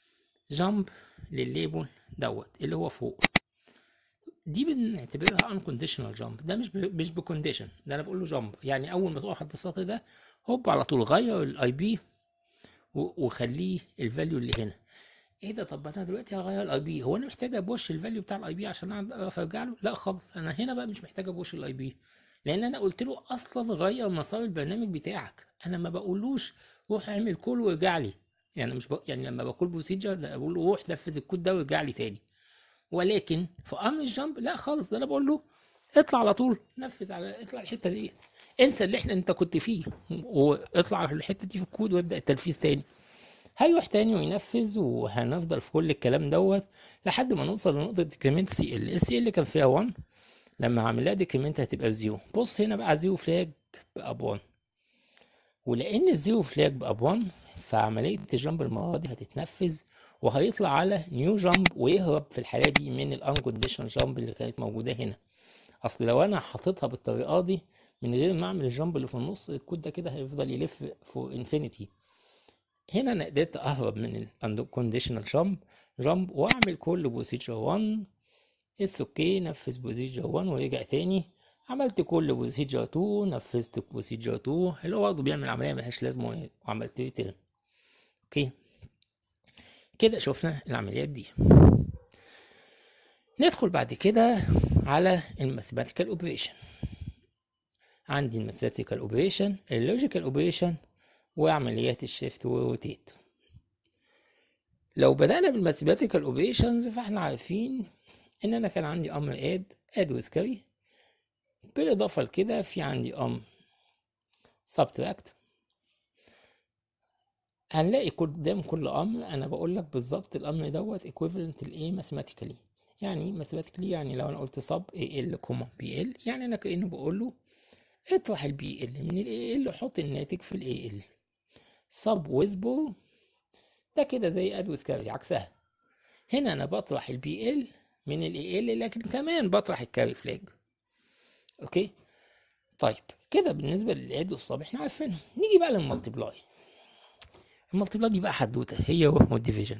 جامب للليبل دوت اللي هو فوق دي بنعتبرها unconditional jump ده مش ب... مش بكونديشن ده انا بقول له جامب يعني اول ما تقف عند السطر ده هوب على طول غير الاي بي وخليه الفاليو اللي هنا ايه ده طب انا دلوقتي هغير الاي بي هو انا محتاج ابوش الفاليو بتاع الاي بي عشان اعرف ارجع له لا خالص انا هنا بقى مش محتاج ابوش الاي بي لان انا قلت له اصلا غير مسار البرنامج بتاعك انا ما بقولوش روح اعمل كول وارجع لي يعني مش ب... يعني لما بقول بروسيجر بقول له روح نفذ الكود ده وارجع لي تاني ولكن في امر الجامب لا خالص ده انا بقول له اطلع على طول نفذ على اطلع الحته ديت انسى اللي احنا انت كنت فيه واطلع على الحته دي في الكود وابدا التنفيذ تاني هيروح تاني وينفذ وهنفضل في كل الكلام دوت لحد ما نوصل لنقطه ديكريمنت سي ال السي ال كان فيها 1 لما هعمل لها ديكريمنت هتبقى بزيرو بص هنا بقى زيرو فلاج بقى ب 1 ولان الزيرو فلاج بقى ب 1 فعمليه الجامب المره دي هتتنفذ وهيطلع على نيو جامب ويهرب في الحاله دي من الانكونديشن جامب اللي كانت موجوده هنا اصل لو انا حاططها بالطريقه دي من غير ما اعمل الجامب اللي في النص الكود ده كده هيفضل يلف فور انفينيتي هنا انا قدرت اهرب من الكونديشنال جامب جامب واعمل كل بروسيجر 1 اتس اوكي نفذ بروسيجر 1 ورجع تاني عملت كل بروسيجر 2 نفذت بروسيجر 2 اللي هو برضه بيعمل عمليه ملهاش لازمه وعملت ريتيرن اوكي كده شفنا العمليات دي ندخل بعد كده على الماثيماتيكال اوبريشن عندي الماثيماتيكال اوبريشن اللوجيكال اوبريشن وعمليات الشيفت والروتيت لو بدأنا بالماثيماتيكال اوبريشنز فاحنا عارفين ان انا كان عندي امر اد اد وسكري بالاضافه لكده في عندي امر subtract هنلاقي قدام كل امر انا بقول لك بالظبط الامر دوت equivalent لايه ماثيماتيكالي يعني ماثيماتيكالي يعني لو انا قلت sub al كوما bl يعني انا كانه بقول له اطرح البي ال من الاي ال وحط الناتج في الاي ال sub ويزبو ده كده زي اد وسكاري عكسها هنا انا بطرح البي ال من الاي ال لكن كمان بطرح الكاري فلاج اوكي طيب كده بالنسبه للاد والصب احنا عارفينهم نيجي بقى للمالتيبلاي المالتيبلاي دي بقى حدوته هي والديفيجن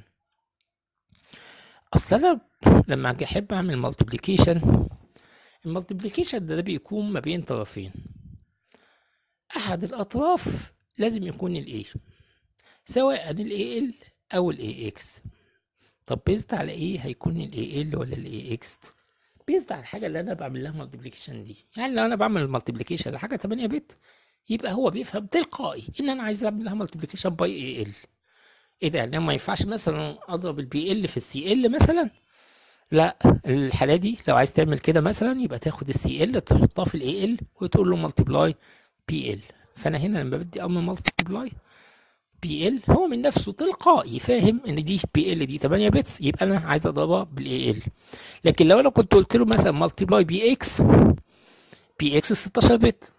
اصل انا لما اجي احب اعمل مالتيبليكيشن المالتيبليكيشن ده, ده بيكون ما بين طرفين احد الاطراف لازم يكون الاي سواء الاي ال او الاي اكس طب بيزد على ايه هيكون الاي ال ولا الاي اكس بيزد على الحاجه اللي انا بعمل لها مالتيبليكيشن دي يعني لو انا بعمل المالتيبليكيشن لحاجه 8 بت يبقى هو بيفهم تلقائي ان انا عايز اعمل لها مالتيبليكيشن باي اي ال ايه ده يعني ما ينفعش مثلا اضرب البي ال في السي ال مثلا لا الحاله دي لو عايز تعمل كده مثلا يبقى تاخد السي ال تحطها في الاي ال وتقول له مالتيبلاي بي ال فانا هنا لما بدي امر مالتيبلاي بي ال هو من نفسه تلقائي فاهم ان دي بي ال دي 8 بتس يبقى انا عايز اضربها بالاي ال لكن لو انا كنت قلت له مثلا مالتيبلاي بي اكس بي اكس 16 بت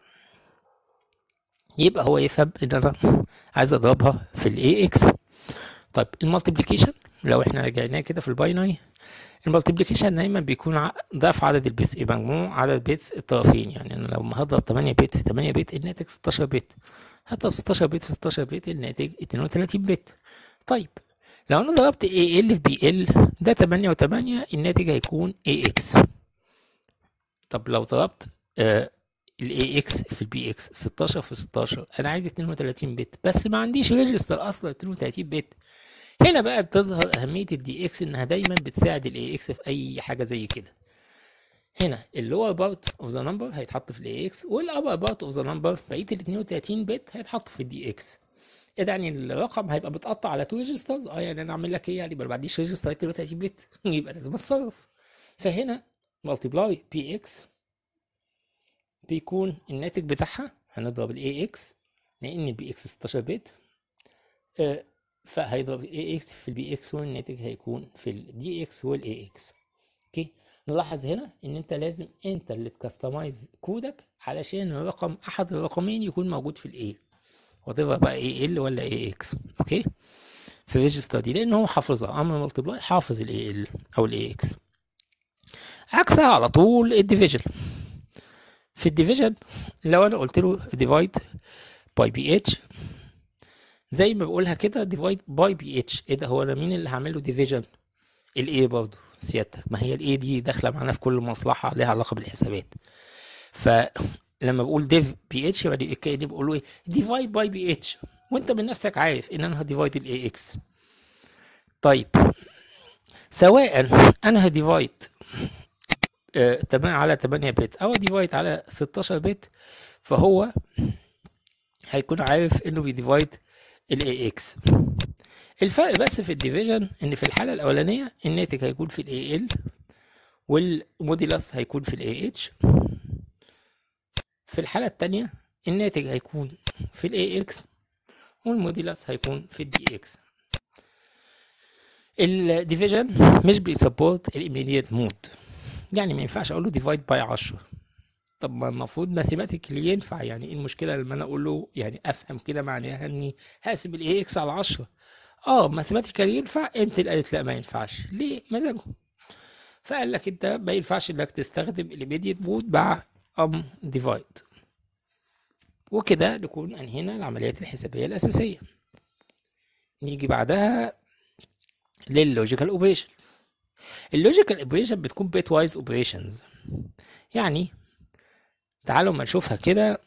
يبقى هو يفهم ان انا عايز اضربها في الاي اكس طيب المالتيبليكيشن لو احنا رجعناه كده في الباينري المالتيبليكيشن دايما بيكون ضعف عدد البيتس ايه مجموع عدد بيتس الطرفين يعني انا لو هضرب 8 بت في 8 بت الناتج 16 بت هضرب 16 بت في 16 بت الناتج 32 بت طيب لو انا ضربت اي ال في بي ال ده 8 و8 الناتج هيكون اي اكس طب لو ضربت آه الاي اكس في البي اكس 16 في 16 انا عايز 32 بت بس ما عنديش ريجستر اصلا 32 بت هنا بقى بتظهر اهميه الدي اكس انها دايما بتساعد الاي اكس في اي حاجه زي كده هنا اللور بارت اوف ذا نمبر هيتحط في الاي اكس والابر بارت اوف ذا نمبر بقيه ال 32 بت هيتحطوا في الدي اكس ايه ده يعني الرقم هيبقى متقطع على تو ريجسترز اه يعني انا اعمل لك ايه يعني ما عنديش ريجستر 32 بت يبقى لازم اتصرف فهنا مالتيبلاي بي اكس بيكون الناتج بتاعها هنضرب الاي اكس لان البي اكس 16 بت آه فهيضرب الاي اكس في البي اكس والناتج هيكون في الدي اكس والاي اكس اوكي نلاحظ هنا ان انت لازم انت اللي تكستمايز كودك علشان الرقم احد الرقمين يكون موجود في الاي وتبقى بقى اي ال ولا اي اكس اوكي في الريجستر دي لان هو حافظها امر ملتبلاي حافظ الاي ال او الاي اكس عكسها على طول الديفيجن في الديفيجن لو انا قلت له ديفايد باي بي اتش زي ما بقولها كده ديفايد باي بي اتش ايه ده هو انا مين اللي هعمل له ديفيجن الاي برضه سيادتك ما هي الاي دي داخله معانا في كل مصلحه ليها علاقه بالحسابات فلما بقول ديف بي اتش يبقى كاني بقول له ايه ديفايد باي بي اتش وانت من نفسك عارف ان انا هديفايد الاي اكس طيب سواء انا هديفايد آه على 8 بت او ديفايد على 16 بت فهو هيكون عارف انه بيديفايد الاي اكس الفرق بس في الديفيجن ان في الحاله الاولانيه الناتج هيكون في الاي ال والموديلس هيكون في الاي اتش في الحاله الثانيه الناتج هيكون في الاي اكس والموديلس هيكون في الدي اكس الديفيجن مش بيسبورت الاميديت مود يعني ما ينفعش اقول له ديفايد باي 10 طب ما المفروض ماثيماتيكلي ينفع يعني ايه المشكله لما انا اقول له يعني افهم كده معناها اني هقسم الاي اكس على 10 اه ماثيماتيكالي ينفع انت اللي قالت لا ما ينفعش ليه مزاجه فقال لك انت ما ينفعش انك تستخدم الايميديت مود مع ام ديفايد وكده نكون انهينا العمليات الحسابيه الاساسيه نيجي بعدها لللوجيكال اوبريشن اللوجيكال اوبريشن بتكون بيت وايز اوبريشنز يعني تعالوا ما نشوفها كده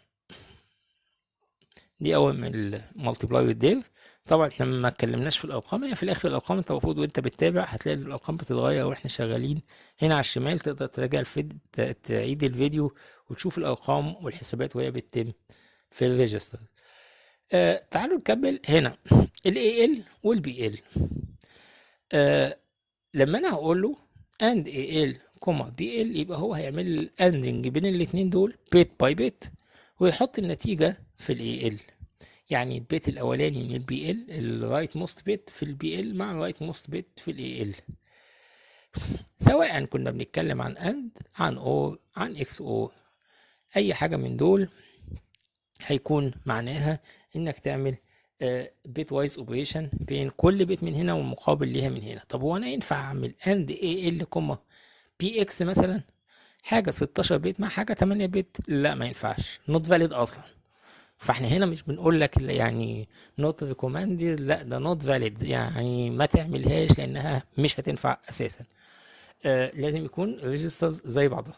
دي اول من المالتيبلاي والديف طبعا احنا ما اتكلمناش في الارقام هي في الاخر الارقام انت المفروض وانت بتتابع هتلاقي الارقام بتتغير واحنا شغالين هنا على الشمال تقدر تراجع الفيد تعيد الفيديو وتشوف الارقام والحسابات وهي بتتم في الريجستر آه تعالوا نكمل هنا ال ال وال بي ال آه لما انا هقول له اند اي ال كوما بي ال يبقى هو هيعمل الاندنج بين الاثنين دول بيت باي بيت ويحط النتيجه في الاي ال يعني البيت الاولاني من البي ال الرايت موست بيت في البي ال مع الرايت موست بيت في الاي ال سواء كنا بنتكلم عن اند عن اور عن اكس اور اي حاجه من دول هيكون معناها انك تعمل بيت وايز اوبريشن بين كل بيت من هنا والمقابل ليها من هنا طب هو انا ينفع اعمل اند اي ال كوما بي اكس مثلا حاجه 16 بيت مع حاجه 8 بيت لا ما ينفعش نوت فاليد اصلا فاحنا هنا مش بنقول لك يعني نوت ريكومندد لا ده نوت فاليد يعني ما تعملهاش لانها مش هتنفع اساسا آه لازم يكون ريجسترز زي بعضها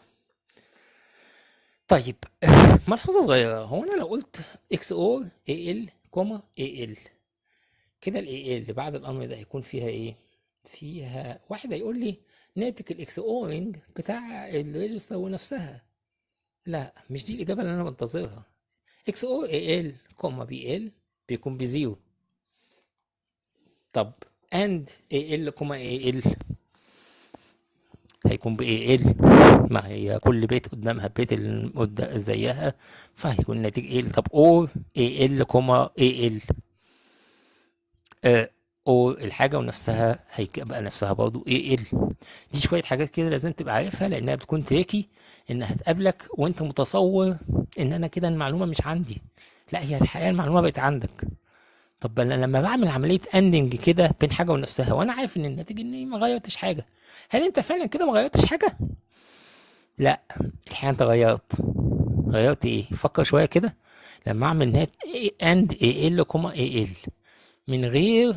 طيب ملحوظه صغيره هو انا لو قلت اكس او اي ال كوما اي ال كده الاي ال بعد الامر ده هيكون فيها ايه فيها واحد هيقول لي ناتج الاكس اورنج بتاع الريجستر ونفسها لا مش دي الاجابه اللي انا منتظرها اكس او اي ال كوما بي ال بيكون بزيرو طب اند اي ال كوما اي ال هيكون باي ال ما هي كل بيت قدامها بيت اللي زيها فهيكون الناتج ال طب او اي ال كوما اي ال او الحاجه ونفسها هيبقى نفسها برضو اي ال دي شويه حاجات كده لازم تبقى عارفها لانها بتكون تريكي انها تقابلك وانت متصور ان انا كده المعلومه مش عندي لا هي الحقيقه المعلومه بقت عندك طب انا لما بعمل عمليه اندنج كده بين حاجه ونفسها وانا عارف ان الناتج اني ما غيرتش حاجه هل انت فعلا كده ما غيرتش حاجه لا الحقيقه انت غيرت غيرت ايه فكر شويه كده لما اعمل نات اند اي ال كوما اي ال من غير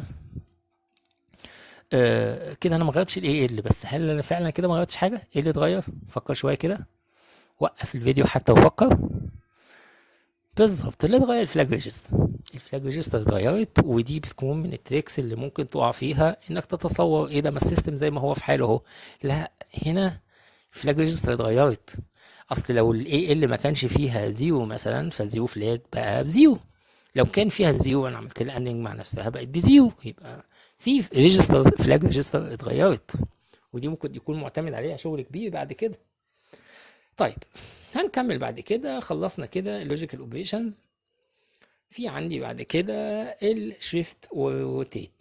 آه كده انا ما غيرتش الاي ال بس هل انا فعلا كده ما غيرتش حاجه ايه اللي اتغير فكر شويه كده وقف الفيديو حتى وفكر بالظبط اللي اتغير الفلاج ريجستر الفلاج ريجستر اتغيرت ودي بتكون من التريكس اللي ممكن تقع فيها انك تتصور ايه ده ما السيستم زي ما هو في حاله اهو لا هنا الفلاج ريجستر اتغيرت اصل لو الاي ال ما كانش فيها زيرو مثلا فالزيرو فلاج بقى بزيرو لو كان فيها الزيرو انا عملت لها اندنج مع نفسها بقت بزيرو يبقى في ريجستر فلاج ريجستر اتغيرت ودي ممكن يكون معتمد عليها شغل كبير بعد كده طيب هنكمل بعد كده خلصنا كده اللوجيكال اوبريشنز في عندي بعد كده الشيفت وروتيت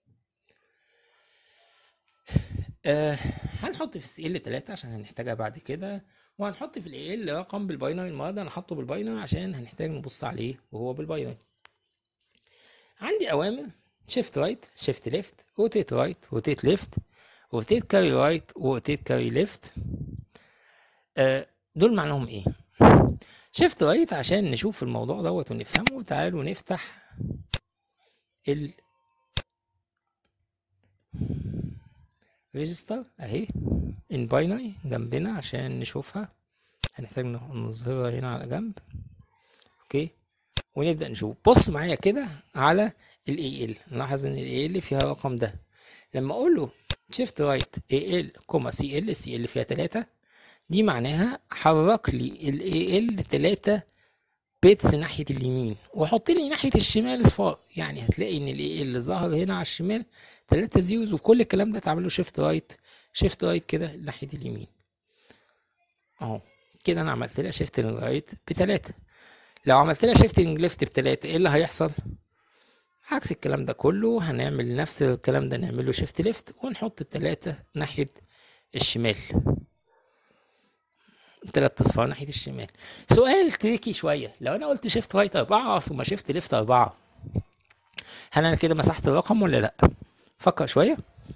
آه هنحط في السي ال 3 عشان هنحتاجها بعد كده وهنحط في الاي ال رقم بالباينري المره دي انا حاطه بالباينري عشان هنحتاج نبص عليه وهو بالباينري عندي اوامر شيفت رايت شيفت ليفت روتيت رايت روتيت ليفت روتيت كاري رايت وروتيت كاري ليفت دول معناهم ايه شيفت رايت عشان نشوف الموضوع دوت ونفهمه تعالوا نفتح ال ريجستر اهي ان باينري جنبنا عشان نشوفها هنحتاج نظهرها هنا على جنب اوكي ونبدأ نشوف بص معايا كده على الاي ال نلاحظ ان الاي ال فيها الرقم ده لما اقول له شيفت رايت اي ال كوما سي ال السي ال فيها تلاتة دي معناها حرك لي الاي ال تلاتة بيتس ناحية اليمين وحط لي ناحية الشمال صفار يعني هتلاقي ان الاي ال ظهر هنا على الشمال تلاتة زيروز وكل الكلام ده اتعمل له شيفت رايت شيفت رايت كده ناحية اليمين اهو كده انا عملت لها شيفت رايت بتلاتة لو عملت لها شيفتنج ليفت بتلاتة ايه اللي هيحصل عكس الكلام ده كله هنعمل نفس الكلام ده نعمله شيفت ليفت ونحط التلاتة ناحية الشمال تلات اصفار ناحية الشمال سؤال تريكي شوية لو انا قلت شيفت رايت اربعة ثم شيفت ليفت اربعة هل انا كده مسحت الرقم ولا لا فكر شوية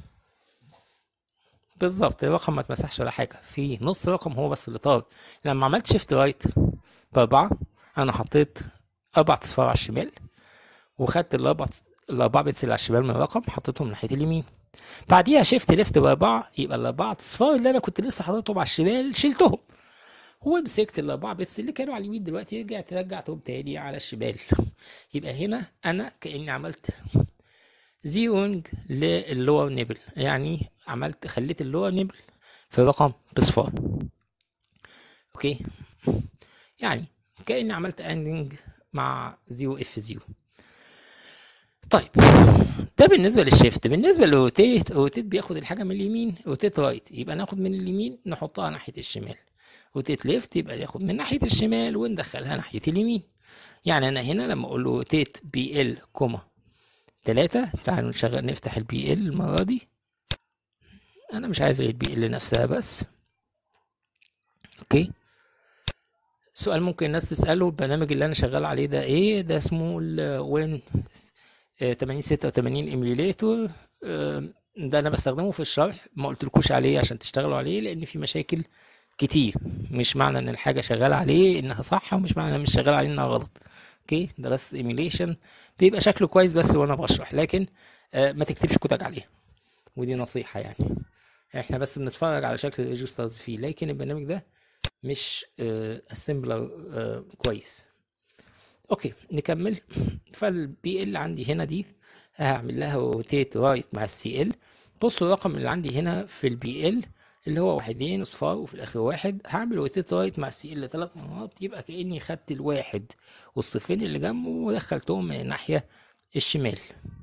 بالظبط الرقم ما اتمسحش ولا حاجة في نص رقم هو بس اللي طار لما عملت شيفت رايت باربعة انا حطيت اربع اصفار على الشمال وخدت الاربع الاربع بيتس اللي على الشمال من الرقم حطيتهم ناحيه اليمين بعديها شيفت ليفت باربعه يبقى الاربعه اصفار اللي انا كنت لسه حاططهم على الشمال شلتهم ومسكت الاربع بيتس اللي كانوا على اليمين دلوقتي رجعت رجعتهم تاني على الشمال يبقى هنا انا كاني عملت زيرونج للور نيبل يعني عملت خليت اللور نيبل في الرقم بصفار اوكي يعني كاني عملت اندنج مع زيرو اف زيرو طيب ده بالنسبة للشيفت بالنسبة للروتيت روتيت بياخد الحاجة من اليمين روتيت رايت يبقى ناخد من اليمين نحطها ناحية الشمال روتيت ليفت يبقى ناخد من ناحية الشمال وندخلها ناحية اليمين يعني أنا هنا لما أقول له روتيت بي ال كوما تلاتة تعالوا نشغل نفتح البي ال المرة دي أنا مش عايز غير البي ال نفسها بس أوكي سؤال ممكن الناس تسأله البرنامج اللي أنا شغال عليه ده إيه ده اسمه الوين 8086 ايميوليتور ده انا بستخدمه في الشرح ما قلتلكوش عليه عشان تشتغلوا عليه لان في مشاكل كتير مش معنى ان الحاجه شغاله عليه انها صح ومش معنى ان مش شغال عليه انها غلط اوكي ده بس ايميوليشن بيبقى شكله كويس بس وانا بشرح لكن ما تكتبش كتب عليه ودي نصيحه يعني احنا بس بنتفرج على شكل الريجسترز فيه لكن البرنامج ده مش اسمبلر كويس اوكي نكمل فالبي ال عندي هنا دي هعمل لها روتيت رايت مع السي ال بصوا الرقم اللي عندي هنا في البي ال اللي هو واحدين اصفار وفي الاخر واحد هعمل روتيت رايت مع السي ال ثلاث مرات يبقى كاني خدت الواحد والصفين اللي جنبه ودخلتهم من الناحيه الشمال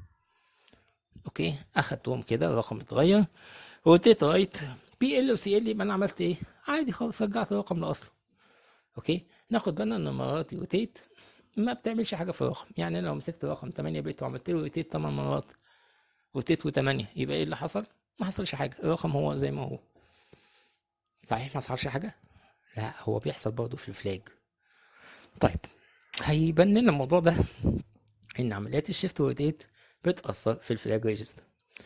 اوكي اخدتهم كده الرقم اتغير روتيت رايت بي ال وسي ال يبقى انا عملت ايه عادي خالص رجعت الرقم لاصله اوكي ناخد بالنا ان مرات روتيت ما بتعملش حاجه في الرقم يعني انا لو مسكت رقم 8 بت وعملت له روتيت 8 مرات روتيت و8 يبقى ايه اللي حصل ما حصلش حاجه الرقم هو زي ما هو صحيح ما حصلش حاجه لا هو بيحصل برضه في الفلاج طيب هيبان لنا الموضوع ده ان عمليات الشيفت وروتيت بتاثر في الفلاج ريجستر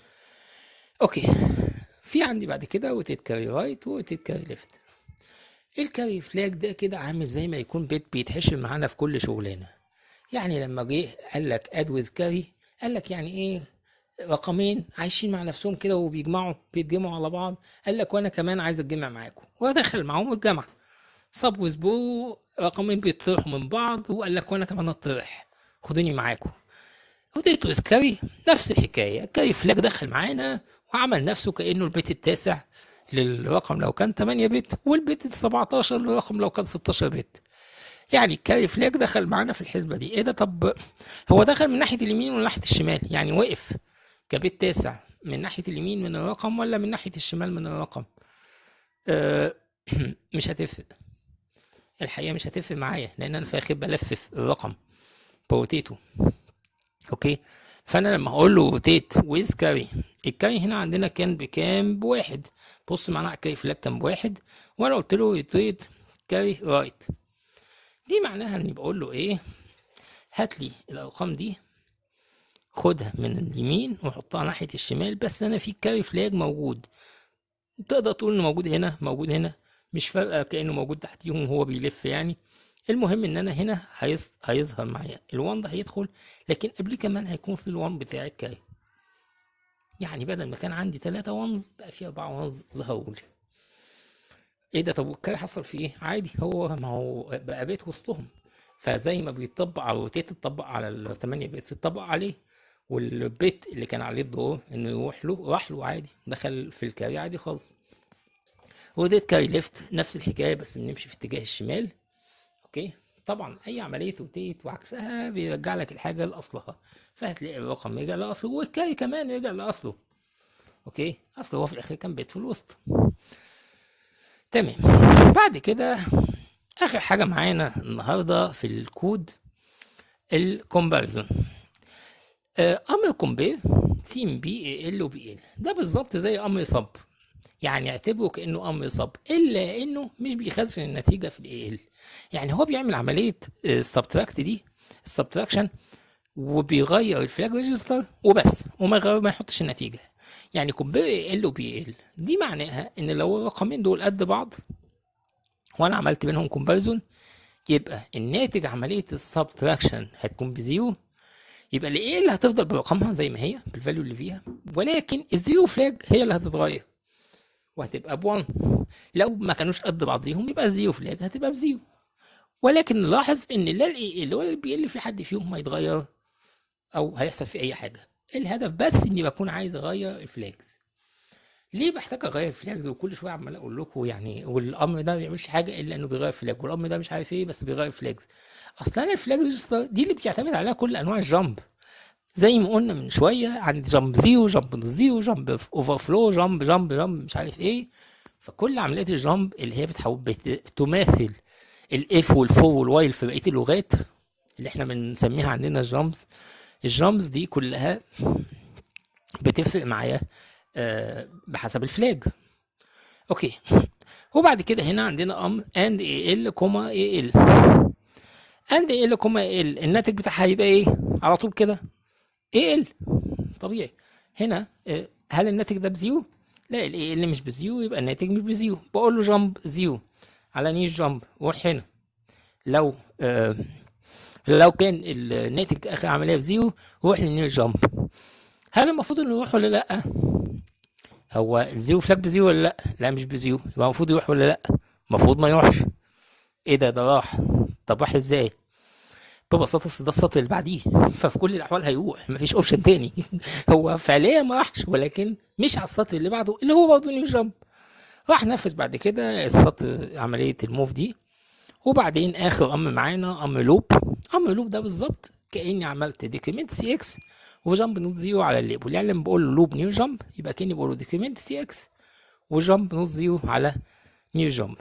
اوكي في عندي بعد كده روتيت كاري رايت وروتيت كاري ليفت الكاري فلاج ده كده عامل زي ما يكون بيت بيتحشر معانا في كل شغلانه يعني لما جه قال لك ادويز كاري قال لك يعني ايه رقمين عايشين مع نفسهم كده وبيجمعوا بيتجمعوا على بعض قال لك وانا كمان عايز اتجمع معاكم ودخل معاهم الجمع صب وسبو رقمين بيطرحوا من بعض وقال لك وانا كمان اطرح خدوني معاكم وديتوز كاري نفس الحكايه كاري فلاج دخل معانا وعمل نفسه كانه البيت التاسع للرقم لو كان 8 بت والبت 17 للرقم لو كان 16 بت يعني الكاري فلاج دخل معانا في الحسبه دي ايه ده طب هو دخل من ناحيه اليمين ولا ناحيه الشمال يعني وقف كبت تاسع من ناحيه اليمين من الرقم ولا من ناحيه الشمال من الرقم أه مش هتفرق الحقيقه مش هتفرق معايا لان انا في الاخر بلفف الرقم بروتيتو اوكي فانا لما هقول له روتيت ويز كاري الكاري هنا عندنا كان بكام بواحد بص معناها الكاري فلاج كان بواحد وانا قلت له روتيت كاري رايت دي معناها اني بقول له ايه هات لي الارقام دي خدها من اليمين وحطها ناحيه الشمال بس انا في كاري فلاج موجود تقدر تقول انه موجود هنا موجود هنا مش فارقه كانه موجود تحتيهم وهو بيلف يعني المهم ان انا هنا هيص... هيظهر معايا ال1 ده هيدخل لكن قبل كمان هيكون في ال1 بتاع الكاري يعني بدل ما كان عندي 3 وانز بقى في 4 وانز ظهروا لي ايه ده طب والكاري حصل فيه ايه عادي هو ما هو بقى بيت وسطهم فزي ما بيطبق على الروتيت اتطبق على ال 8 بيتس اتطبق عليه والبيت اللي كان عليه الدور انه يروح له راح له عادي دخل في الكاري عادي خالص وديت كاري ليفت نفس الحكايه بس بنمشي في اتجاه الشمال اوكي طبعا اي عمليه روتيت وعكسها بيرجع لك الحاجه لاصلها فهتلاقي الرقم يرجع لاصله والكاري كمان يرجع لاصله اوكي اصل هو في الاخر كان بيت في الوسط تمام بعد كده اخر حاجه معانا النهارده في الكود الكومباريزون امر كومبير سي ام بي اي ال وبي ال ده بالظبط زي امر صب يعني اعتبره كانه امر صب الا انه مش بيخزن النتيجه في الاي ال يعني هو بيعمل عمليه السبتراكت دي السبتراكشن وبيغير الفلاج ريجستر وبس وما يغير ما يحطش النتيجه يعني كومبير ال وبي ال دي معناها ان لو الرقمين دول قد بعض وانا عملت بينهم كومباريزون يبقى الناتج عمليه السبتراكشن هتكون بزيرو يبقى الايه اللي هتفضل برقمها زي ما هي بالفاليو اللي فيها ولكن الزيرو فلاج هي اللي هتتغير وهتبقى ب1 لو ما كانوش قد بعضيهم يبقى الزيرو فلاج هتبقى بزيرو ولكن نلاحظ ان لا الاي ال ولا البي ال في حد فيهم هيتغير او هيحصل في اي حاجه الهدف بس اني بكون عايز اغير الفلاجز ليه بحتاج اغير فلاجز وكل شويه عمال اقول لكم يعني والامر ده ما بيعملش حاجه الا انه بيغير فلاج والامر ده مش عارف ايه بس بيغير فلاجز اصلا الفلاج ريجستر دي اللي بتعتمد عليها كل انواع الجامب زي ما قلنا من شويه عندي جامب زيرو جامب نص زيرو جامب اوفر فلو جامب جامب جامب مش عارف ايه فكل عمليات الجامب اللي هي بتحول بتماثل الاف والفور والوايل في بقيه اللغات اللي احنا بنسميها عندنا الجامبز الجامبز دي كلها بتفرق معايا آه بحسب الفلاج اوكي وبعد كده هنا عندنا امر اند اي ال كوما اي ال اند اي ال كوما اي ال الناتج بتاعها هيبقى ايه على طول كده اي ال طبيعي هنا آه هل الناتج ده بزيرو لا الاي ال مش بزيرو يبقى الناتج مش بزيرو بقول له جامب زيرو على نير جامب روح هنا لو آه لو كان الناتج اخر عمليه بزيرو روح للنير جامب هل المفروض انه يروح ولا لا هو الزيرو فلاج بزيرو ولا لا لا مش بزيرو يبقى المفروض يروح ولا لا المفروض ما يروحش ايه ده ده راح طب راح ازاي ببساطه ده السطر اللي بعديه ففي كل الاحوال هيروح مفيش اوبشن تاني هو فعليا ما راحش ولكن مش على السطر اللي بعده اللي هو برضه نيو جامب راح نفذ بعد كده السطر عمليه الموف دي وبعدين اخر امر معانا امر لوب امر لوب ده بالظبط كاني عملت ديكريمنت سي اكس وجامب نوت زيرو على الليبل يعني لما بقول له لوب نيو جامب يبقى كاني بقول له ديكريمنت سي اكس وجامب نوت زيرو على نيو جامب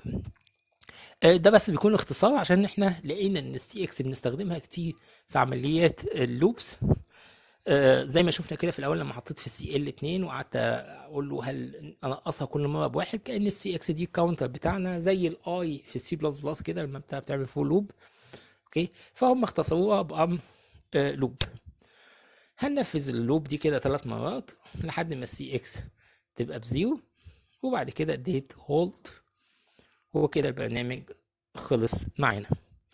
ده بس بيكون اختصار عشان احنا لقينا ان السي اكس بنستخدمها كتير في عمليات اللوبس آه زي ما شفنا كده في الاول لما حطيت في السي ال 2 وقعدت اقول له هل انقصها كل مره بواحد كان السي اكس دي الكاونتر بتاعنا زي الاي في السي بلس بلس كده لما بتاع بتعمل فول لوب اوكي فهم اختصروها بامر آه لوب هننفذ اللوب دي كده ثلاث مرات لحد ما السي اكس تبقى بزيرو وبعد كده اديت هولد وكده البرنامج خلص معانا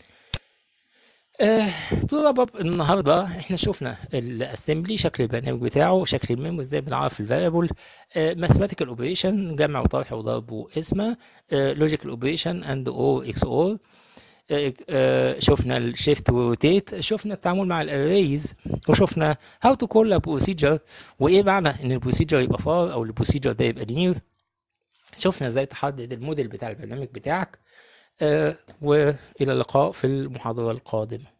آه تو النهارده احنا شفنا الاسمبلي شكل البرنامج بتاعه شكل الميمو ازاي بنعرف الفاريبل ماثيماتيكال اوبريشن جمع وطرح وضرب وقسمه لوجيكال اوبريشن اند او اكس اور شفنا الشيفت وروتيت شفنا التعامل مع الاريز وشفنا هاو تو كول بروسيجر وايه معنى ان البروسيجر يبقى فار او البروسيجر ده يبقى لينير شفنا ازاي تحدد الموديل بتاع البرنامج بتاعك آه والى اللقاء في المحاضره القادمه